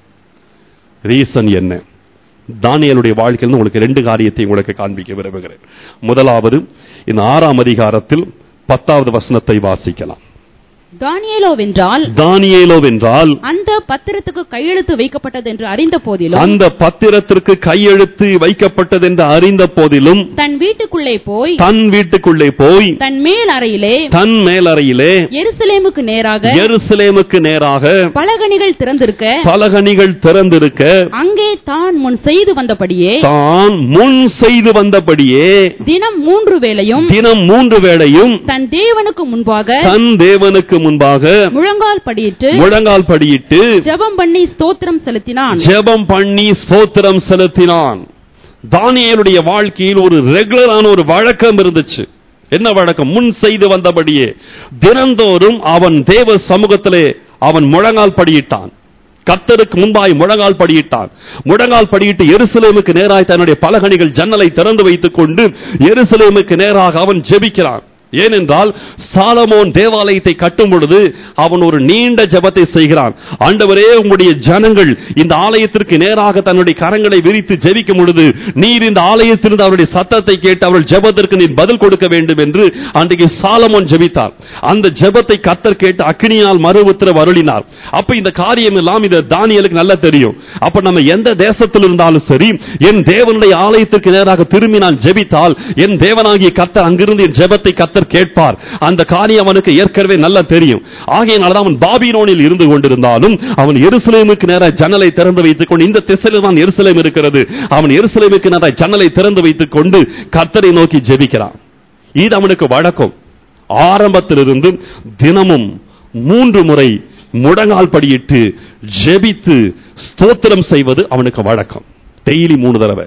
ரீசன் என்ன தானியலுடைய வாழ்க்கையில் உங்களுக்கு ரெண்டு காரியத்தை உங்களுக்கு காண்பிக்க விரும்புகிறேன் முதலாவது இந்த ஆறாம் அதிகாரத்தில் பத்தாவது வசனத்தை வாசிக்கலாம் தானியேலோவென்றால் தானியேலோவென்றால் அந்த பத்திரத்துக்கு கையெழுத்து வைக்கப்பட்டது என்று அறிந்த போதிலும் அந்த பத்திரத்திற்கு கையெழுத்து வைக்கப்பட்டது என்று அறிந்த போதிலும் தன் வீட்டுக்குள்ளே போய் தன் வீட்டுக்குள்ளே போய் தன் மேல் அறையிலே தன் மேலறையிலே எருசலேமுக்கு நேராக எருசலேமுக்கு நேராக பலகணிகள் திறந்திருக்க பலகணிகள் திறந்திருக்க அங்கே தான் முன் செய்து வந்தபடியே தான் முன் செய்து வந்தபடியே தினம் மூன்று வேளையும் தினம் மூன்று வேளையும் தன் தேவனுக்கு முன்பாக தன் தேவனுக்கு முன்பாக முழங்கால் படியிட்டு முழங்கால் படியிட்டு ஜெபம் பண்ணி ஸ்தோத்திரம் செலுத்தினான் ஜெபம் பண்ணி ஸ்தோத்திரம் செலுத்தினான் தானியேலுடைய வாழ்க்கையில் ஒரு ரெகுலரான ஒரு வழக்கம் இருந்துச்சு என்ன வழக்கம் முன் செய்து வந்தபடியே தினந்தோறும் அவன் தேவ சமூகத்திலே அவன் முழங்கால் படியிட்டான் கர்த்தருக்கு முன்பாய் முழங்கால் படியிட்டான் முழங்கால் படியிட்டு எருசலேமுக்கு நேராய் தன்னுடைய பலகணிகள் ஜன்னலை திறந்து வைத்துக் கொண்டு எருசலேமுக்கு நேராக அவன் ஜெபிக்கிறான் ஏனென்றால் சாலமோன் தேவாலயத்தை கட்டும் பொழுது அவன் ஒரு நீண்ட ஜெபத்தை செய்கிறான் ஆண்டவரே உங்களுடைய ஜனங்கள் இந்த ஆலயத்திற்கு நேராக தன்னுடைய கரங்களை விரித்து ஜெபிக்கும் பொழுது நீர் இந்த ஆலயத்திலிருந்து அவருடைய சத்தத்தை கேட்டு அவர்கள் ஜெபத்திற்கு நீர் பதில் கொடுக்க வேண்டும் என்று அன்றைக்கு சாலமோன் ஜெபித்தார் அந்த ஜெபத்தை கத்தர் கேட்டு அக்னியினால் மறு உத்தரவு அருளினார் அப்ப இந்த காரியம் எல்லாம் இது தானியலுக்கு நல்லா தெரியும் அப்ப நம்ம எந்த தேசத்தில் இருந்தாலும் சரி என் தேவனுடைய ஆலயத்திற்கு நேராக திரும்பி நான் ஜெபித்தால் என் தேவனாகிய கத்தர் அங்கிருந்து என் ஜெபத்தை கத்தர் கேட்பார் அந்த காரியம் அவனுக்கு ஏற்கனவே நல்லா தெரியும் ஆகையினால்தான் அவன் பாபிலோனில் இருந்து கொண்டிருந்தாலும் அவன் எருசலேமுக்கு நேராக ஜன்னலை திறந்து வைத்துக் கொண்டு இந்த திசையில் தான் எருசலேம் இருக்கிறது அவன் எருசலேமுக்கு நேராக ஜன்னலை திறந்து வைத்துக் கொண்டு கர்த்தரை நோக்கி ஜெபிக்கிறான் இது அவனுக்கு வழக்கம் ஆரம்பத்திலிருந்து தினமும் மூன்று முறை முழங்கால் படியிட்டு ஜெபித்து ஸ்தோத்திரம் செய்வது அவனுக்கு வழக்கம் டெய்லி மூணு தடவை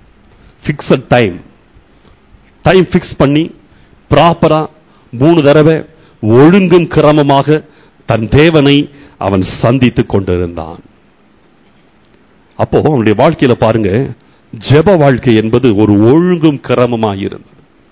ஃபிக்ஸட் டைம் டைம் ஃபிக்ஸ் பண்ணி ப்ராப்பரா மூணு தடவை ஒழுங்கும் கிரமமாக தன் தேவனை அவன் சந்தித்துக் கொண்டிருந்தான் அப்போ அவனுடைய வாழ்க்கையில பாருங்க ஜெப வாழ்க்கை என்பது ஒரு ஒழுங்கும் கிரமமாக இருந்தது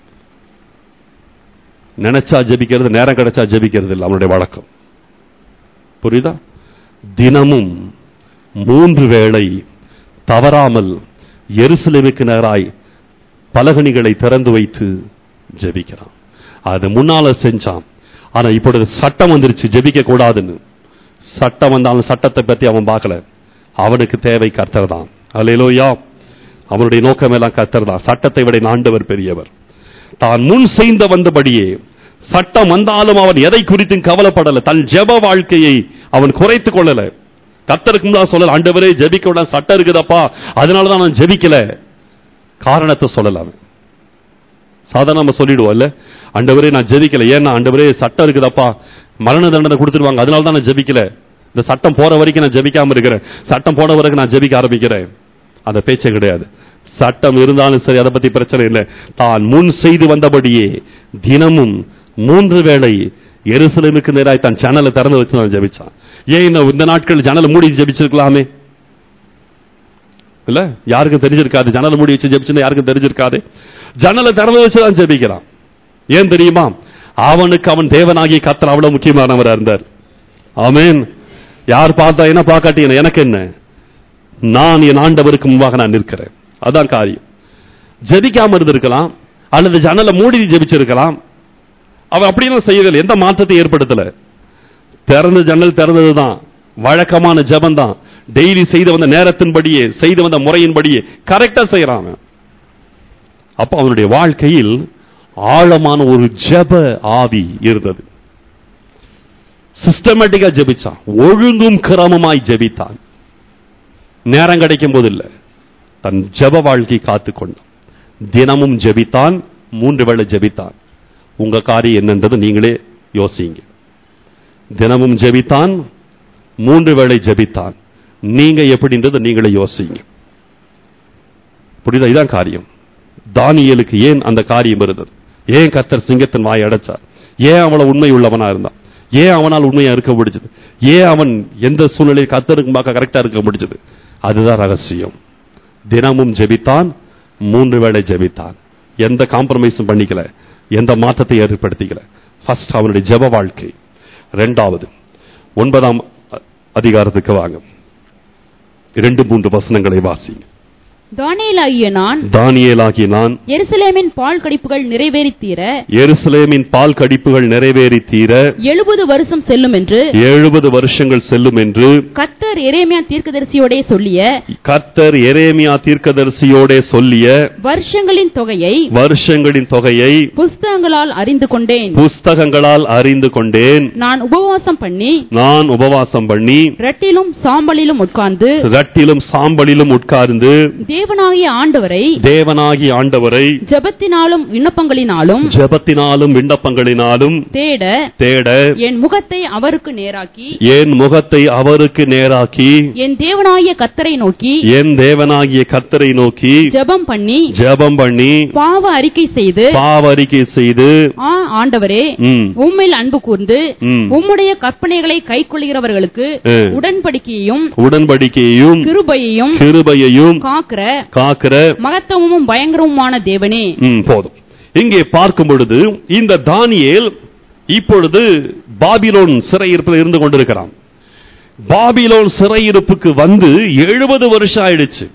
நினைச்சா ஜெபிக்கிறது நேரம் கிடைச்சா ஜெபிக்கிறது இல்லை அவனுடைய வழக்கம் புரியுதா தினமும் மூன்று வேளை தவறாமல் எருசலேமுக்கு நேராய் பலகணிகளை திறந்து வைத்து ஜெபிக்கிறான் அது முன்னால செஞ்சான் ஆனா இப்பொழுது சட்டம் வந்துருச்சு ஜெபிக்க கூடாதுன்னு சட்டம் வந்தாலும் சட்டத்தை பத்தி அவன் பார்க்கல அவனுக்கு தேவை கர்த்தர் தான் அல்லேலூயா அவனுடைய நோக்கம் எல்லாம் கர்த்தர் தான் சட்டத்தை விட ஆண்டவர் பெரியவர் தான் முன் செய்த வந்தபடியே சட்டம் வந்தாலும் அவன் எதை குறித்தும் கவலைப்படல தன் ஜெப வாழ்க்கையை அவன் குறைத்துக் கொள்ளல கர்த்தருக்கு முன்னால சொல்லல ஆண்டவரே ஜெபிக்க விட சட்டம் இருக்குதப்பா அதனால தான் நான் ஜெபிக்கல காரணத்தை சொல்லல அவன் சாதாரண நம்ம சொல்லிடுவோம் இல்ல ஆண்டவரே நான் ஜெபிக்கல ஏன்னா ஆண்டவரே சட்டம் இருக்குதப்பா மரண தண்டனை கொடுத்துருவாங்க அதனால தான் நான் ஜெபிக்கல இந்த சட்டம் போற வரைக்கும் நான் ஜெபிக்காம இருக்கிறேன் சட்டம் போன வரைக்கும் நான் ஜெபிக்க ஆரம்பிக்கிறேன் அந்த பேச்சே கிடையாது சட்டம் இருந்தாலும் சரி அதை பத்தி பிரச்சனை இல்லை தான் முன் செய்து வந்தபடியே தினமும் மூன்று வேளை எருசலேமுக்கு நேராய் தான் சேனலை திறந்து வச்சு நான் ஜெபிச்சான் ஏன் இந்த- இந்த நாட்கள் ஜன்னலை மூடி ஜெபிச்சிருக்கலாமே இல்ல யாருக்கும் தெரிஞ்சிருக்காது ஜன்னலை மூடி வச்சு ஜெபிச்சுன்னு யாருக்கும் தெரிஞ்சிருக்காது ஜன்னலை திறந்து வச்சு தான் ஜெபிக்கிறான் ஏன் தெரியுமா அவனுக்கு அவன் தேவனாகிய கத்தர் அவ்வளவு முக்கியமானவரா இருந்தார் ஆமென் யார் பார்த்தா என்ன பார்க்காட்டி என்ன, எனக்கு என்ன நான் என் ஆண்டவருக்கு முன்பாக நான் நிற்கிறேன் அதான் காரியம் ஜெபிக்காம இருந்திருக்கலாம் அல்லது ஜன்னலை மூடி ஜெபிச்சிருக்கலாம் அவன் அப்படியும் செய்யவில்லை எந்த மாற்றத்தை ஏற்படுத்தல திறந்த ஜன்னல் திறந்ததுதான் வழக்கமான ஜெபம் தான் டெய்லி செய்து வந்த நேரத்தின்படியே செய்து வந்த முறையின்படியே கரெக்டா செய்யறான் அவன். அப்ப அவனுடைய வாழ்க்கையில் ஆழமான ஒரு ஜெப ஆவி இருந்தது சிஸ்டமேட்டிக்கா ஜெபிச்சான் ஒழுங்கும் கிரமமாய் ஜெபித்தான் நேரம் கிடைக்கும் போது இல்ல தன் ஜெப வாழ்க்கை காத்துக் கொண்டான் தினமும் ஜெபித்தான் மூன்று வேளை ஜெபித்தான் உங்க காரியம் என்னன்றது நீங்களே யோசிங்க தினமும் ஜெபித்தான் மூன்று வேளை ஜெபித்தான் நீங்க எப்படின்றது நீங்களே யோசிங்க புரியுதா இதான் காரியம் தானியேலுக்கு ஏன் அந்த காரியம் இருந்தது ஏன் கர்த்தர் சிங்கத்தின் வாயை அடைச்சார் ஏன் அவள உண்மை உள்ளவனா இருந்தான் ஏன் அவனால் உண்மையா இருக்க முடிஞ்சது ஏன் அவன் எந்த சூழ்நிலையில் கர்த்தருக்கு பார்க்க கரெக்டா இருக்க முடிஞ்சது அதுதான் ரகசியம் தினமும் ஜெபித்தான் மூன்று வேளை ஜெபித்தான் எந்த காம்ப்ரமைஸும் பண்ணிக்கல எந்த மாற்றத்தை ஏற்படுத்திக்கல ஃபர்ஸ்ட் அவனுடைய ஜெப வாழ்க்கை ரெண்டாவது ஒன்பதாம் அ- அதிகாரத்துக்கு வாங்க இரண்டு மூன்று வசனங்களை வாசிங்க தானியேலாகிய நான் தானியேலாகி நான் எருசலேமின் பால் கடிப்புகள் நிறைவேறித் தீர எருசலேமின் பால் கடிப்புகள் நிறைவேறி தீர எழுபது வருஷம் செல்லும் என்று எழுபது வருஷங்கள் செல்லும் என்று கர்த்தர் எரேமியா தீர்க்கதரிசியோடே சொல்லிய கர்த்தர் எரேமியா தீர்க்கதரிசியோடே சொல்லிய வருஷங்களின் தொகையை வருஷங்களின் தொகையை புஸ்தகங்களால் அறிந்து கொண்டேன் புஸ்தகங்களால் அறிந்து கொண்டேன் நான் உபவாசம் பண்ணி நான் உபவாசம் பண்ணி ரட்டிலும் சாம்பலிலும் உட்கார்ந்து ரட்டிலும் சாம்பலிலும் உட்கார்ந்து தேவனாகிய ஆண்டவரை தேவனாகி ஆண்டவரை ஜெபத்தினாலும் விண்ணப்பங்களினாலும் ஜெபத்தினாலும் விண்ணப்பங்களினாலும் தேட தேட என் முகத்தை அவருக்கு நேராக்கி என் முகத்தை அவருக்கு நேராக்கி என் தேவனாகிய கத்தரை நோக்கி என் தேவனாகிய கர்த்தரை நோக்கி ஜெபம் பண்ணி ஜெபம் பண்ணி பாவ அறிக்கை செய்து பாவரிக்கை செய்து ஆ ஆண்டவரே ம், உம்மில் அன்பு கூர்ந்து ம், உம்முடைய கற்பனைகளை கைக்கொள்கிறவர்களுக்கு ம். உடன்படிக்கையையும் உடன்படிக்கையையும் கிருபையையும் கிருபையையும் காக்கிற காக்கிற மகத்துவமும் பயங்கரமுமான தேவனே ம், போதும் இங்கே பார்க்கும் பொழுது இந்த தானியேல் இப்பொழுது பாபிலோன் சிறையிருப்பில் இருந்து கொண்டிருக்கிறான் பாபிலோன் சிறையிருப்புக்கு வந்து எழுபது வருஷம் ஆயிடுச்சு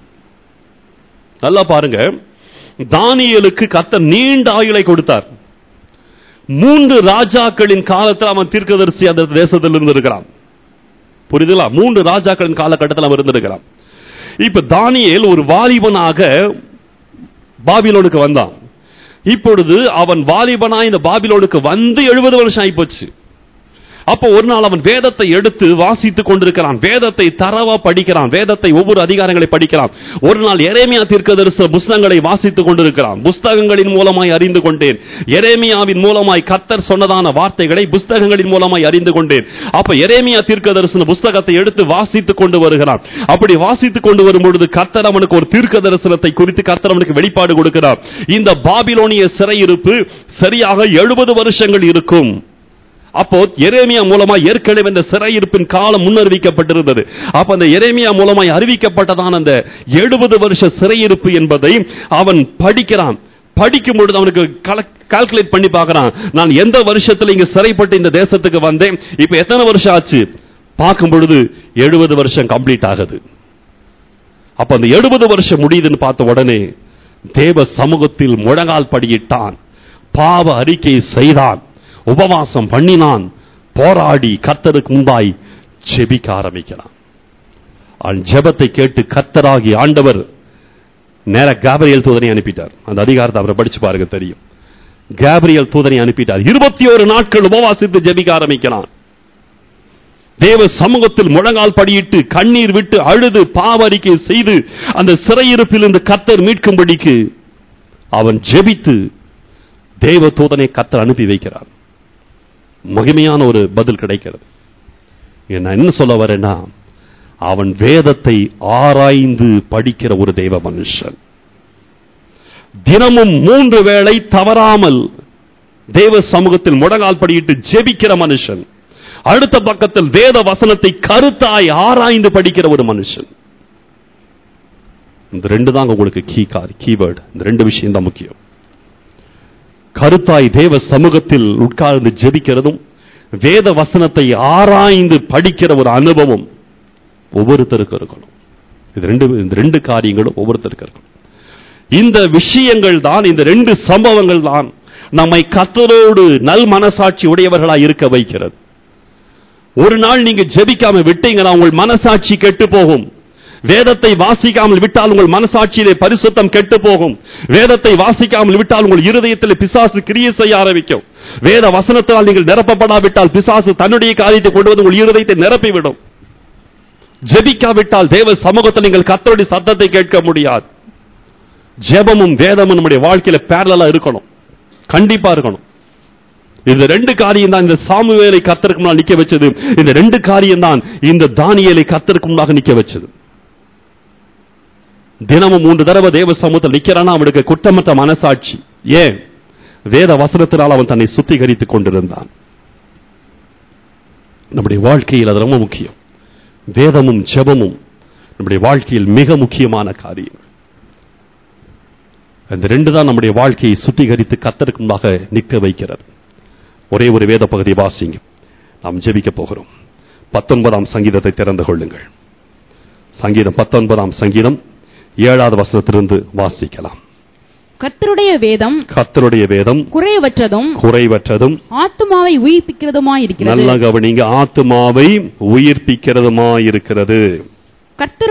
நல்லா பாருங்க தானியேலுக்கு கத்த நீண்ட ஆயுளை கொடுத்தார் மூன்று ராஜாக்களின் காலத்தில் அவன் தீர்க்கதரிசி அந்த தேசத்தில் இருந்திருக்கிறான் புரியுதுங்களா மூன்று ராஜாக்களின் காலகட்டத்தில் அவன் இருந்திருக்கிறான் இப்ப தானியேல் ஒரு வாலிபனாக பாபிலோனுக்கு வந்தான் இப்பொழுது அவன் வாலிபனா இந்த பாபிலோனுக்கு வந்து எழுபது வருஷம் ஆயிப்போச்சு அப்போ ஒரு நாள் அவன் வேதத்தை எடுத்து வாசித்துக் கொண்டிருக்கிறான் வேதத்தை தரவா படிக்கிறான் வேதத்தை ஒவ்வொரு அதிகாரங்களை படிக்கிறான் ஒரு நாள் எரேமியா தீர்க்கதரிசன புஸ்தகங்களை வாசித்துக் கொண்டிருக்கிறான் புஸ்தகங்களின் மூலமாய் அறிந்து கொண்டேன் எரேமியாவின் மூலமாய் கர்த்தர் சொன்னதான வார்த்தைகளை புஸ்தகங்களின் மூலமாய் அறிந்து கொண்டேன் அப்ப எரேமியா தீர்க்கதரிசன புஸ்தகத்தை எடுத்து வாசித்துக் கொண்டு வருகிறான் அப்படி வாசித்துக் கொண்டு வரும்பொழுது கர்த்தர் அவனுக்கு ஒரு தீர்க்க தரிசனத்தை குறித்து கர்த்தர் அவனுக்கு வெளிப்பாடு கொடுக்கிறார் இந்த பாபிலோனிய சிறையிருப்பு சரியாக எழுபது வருஷங்கள் இருக்கும் அப்போ எரேமியா மூலமா ஏற்கனவே இந்த சிறையிருப்பின் காலம் முன்னறிவிக்கப்பட்டிருந்தது அப்ப அந்த எரேமியா மூலமாய் அறிவிக்கப்பட்டதான அந்த எழுபது வருஷ சிறையிருப்பு என்பதை அவன் படிக்கிறான் படிக்கும் பொழுது அவனுக்கு கால்குலேட் பண்ணி பார்க்கறான் நான் எந்த வருஷத்துல இங்க சிறைப்பட்டு இந்த தேசத்துக்கு வந்தேன் இப்ப எத்தனை வருஷம் ஆச்சு பார்க்கும் பொழுது எழுபது வருஷம் கம்ப்ளீட் ஆகுது அப்ப அந்த எழுபது வருஷம் முடியுதுன்னு பார்த்த உடனே தேவ சமூகத்தில் முழங்கால் படியிட்டான் பாவ அறிக்கை செய்தான் உபவாசம் பண்ணினான் போராடி கர்த்தருக்கு முன்பாய் ஜெபிக்க ஆரம்பிக்கிறான் அவன் ஜெபத்தை கேட்டு கர்த்தராகி ஆண்டவர் நேர காபிரியல் தூதனை அனுப்பிட்டார் அந்த அதிகாரத்தை அவரை படிச்சு பாருங்க தெரியும் காபிரியல் தூதனை அனுப்பிட்டார் இருபத்தி ஒரு நாட்கள் உபவாசித்து ஜெபிக்க ஆரம்பிக்கிறான் தேவ சமூகத்தில் முழங்கால் படியிட்டு கண்ணீர் விட்டு அழுது பாவரிக்கை செய்து அந்த சிறையிருப்பில் இருந்து கத்தர் மீட்கும்படிக்கு அவன் ஜெபித்து தேவ தூதனை கத்தர் அனுப்பி வைக்கிறார் மகிமையான ஒரு பதில் கிடைக்கிறது நான் என்ன சொல்ல வரேன்னா அவன் வேதத்தை ஆராய்ந்து படிக்கிற ஒரு தெய்வ மனுஷன் தினமும் மூன்று வேளை தவறாமல் தேவ சமூகத்தில் முடங்கால் படியிட்டு ஜெபிக்கிற மனுஷன் அடுத்த பக்கத்தில் வேத வசனத்தை கருத்தாய் ஆராய்ந்து படிக்கிற ஒரு மனுஷன் இந்த ரெண்டு தான் உங்களுக்கு கீ கார் கீவேர்டு இந்த ரெண்டு விஷயம் தான் முக்கியம் கருத்தாய் தேவ சமூகத்தில் உட்கார்ந்து ஜெபிக்கிறதும் வேத வசனத்தை ஆராய்ந்து படிக்கிற ஒரு அனுபவம் ஒவ்வொருத்தருக்கும் இருக்கணும் இது ரெண்டு இந்த ரெண்டு காரியங்களும் ஒவ்வொருத்தருக்கும் இருக்கணும் இந்த விஷயங்கள் தான் இந்த ரெண்டு சம்பவங்கள் தான் நம்மை கத்தரோடு நல் மனசாட்சி உடையவர்களாய் இருக்க வைக்கிறது ஒரு நாள் நீங்க ஜெபிக்காம விட்டீங்கன்னா உங்கள் மனசாட்சி கெட்டு போகும் வேதத்தை வாசிக்காமல் விட்டால் உங்கள் மனசாட்சியிலே பரிசுத்தம் கெட்டு போகும் வேதத்தை வாசிக்காமல் விட்டால் உங்கள் இருதயத்தில் பிசாசு கிரியை செய்ய ஆரம்பிக்கும் வேத வசனத்தால் நீங்கள் நிரப்பப்படாவிட்டால் பிசாசு தன்னுடைய காரியத்தை கொண்டு வந்து உங்கள் இருதயத்தை நிரப்பிவிடும் ஜெபிக்காவிட்டால் தேவ சமூகத்தில் நீங்கள் கத்தருடைய சத்தத்தை கேட்க முடியாது ஜெபமும் வேதமும் நம்முடைய வாழ்க்கையில பேரலா இருக்கணும் கண்டிப்பா இருக்கணும் இந்த ரெண்டு காரியம் தான் இந்த சாமுவேலை கத்தருக்கு முன்னால் நிக்க வச்சது இந்த ரெண்டு காரியம் தான் இந்த தானியலை கத்தருக்கு முன்னாக நிக்க வச்சது தினமும் மூன்று தடவை தேவ சமூகத்தில் நிக்கிறானா அவனுக்கு குற்றமற்ற மனசாட்சி ஏன் வேத வசனத்தினால் அவன் தன்னை சுத்திகரித்துக் கொண்டிருந்தான் நம்முடைய வாழ்க்கையில் அது ரொம்ப முக்கியம் வேதமும் ஜெபமும் நம்முடைய வாழ்க்கையில் மிக முக்கியமான காரியம் அந்த ரெண்டு தான் நம்முடைய வாழ்க்கையை சுத்திகரித்து கத்தருக்கு முன்பாக நிற்க வைக்கிறது ஒரே ஒரு வேத பகுதி வாசிங்க நாம் ஜெபிக்க போகிறோம் பத்தொன்பதாம் சங்கீதத்தை திறந்து கொள்ளுங்கள் சங்கீதம் பத்தொன்பதாம் சங்கீதம் ஏழாவது வசனத்திலிருந்து வாசிக்கலாம் கர்த்தருடைய வேதம் கர்த்தருடைய வேதம் குறைவற்றதும் குறைவற்றதும் ஆத்துமாவை உயிர்ப்பிக்கிறதுமாயிருக்கிறது நல்ல கவனிங்க ஆத்துமாவை உயிர்ப்பிக்கிறதுமா இருக்கிறது கர்த்தருடைய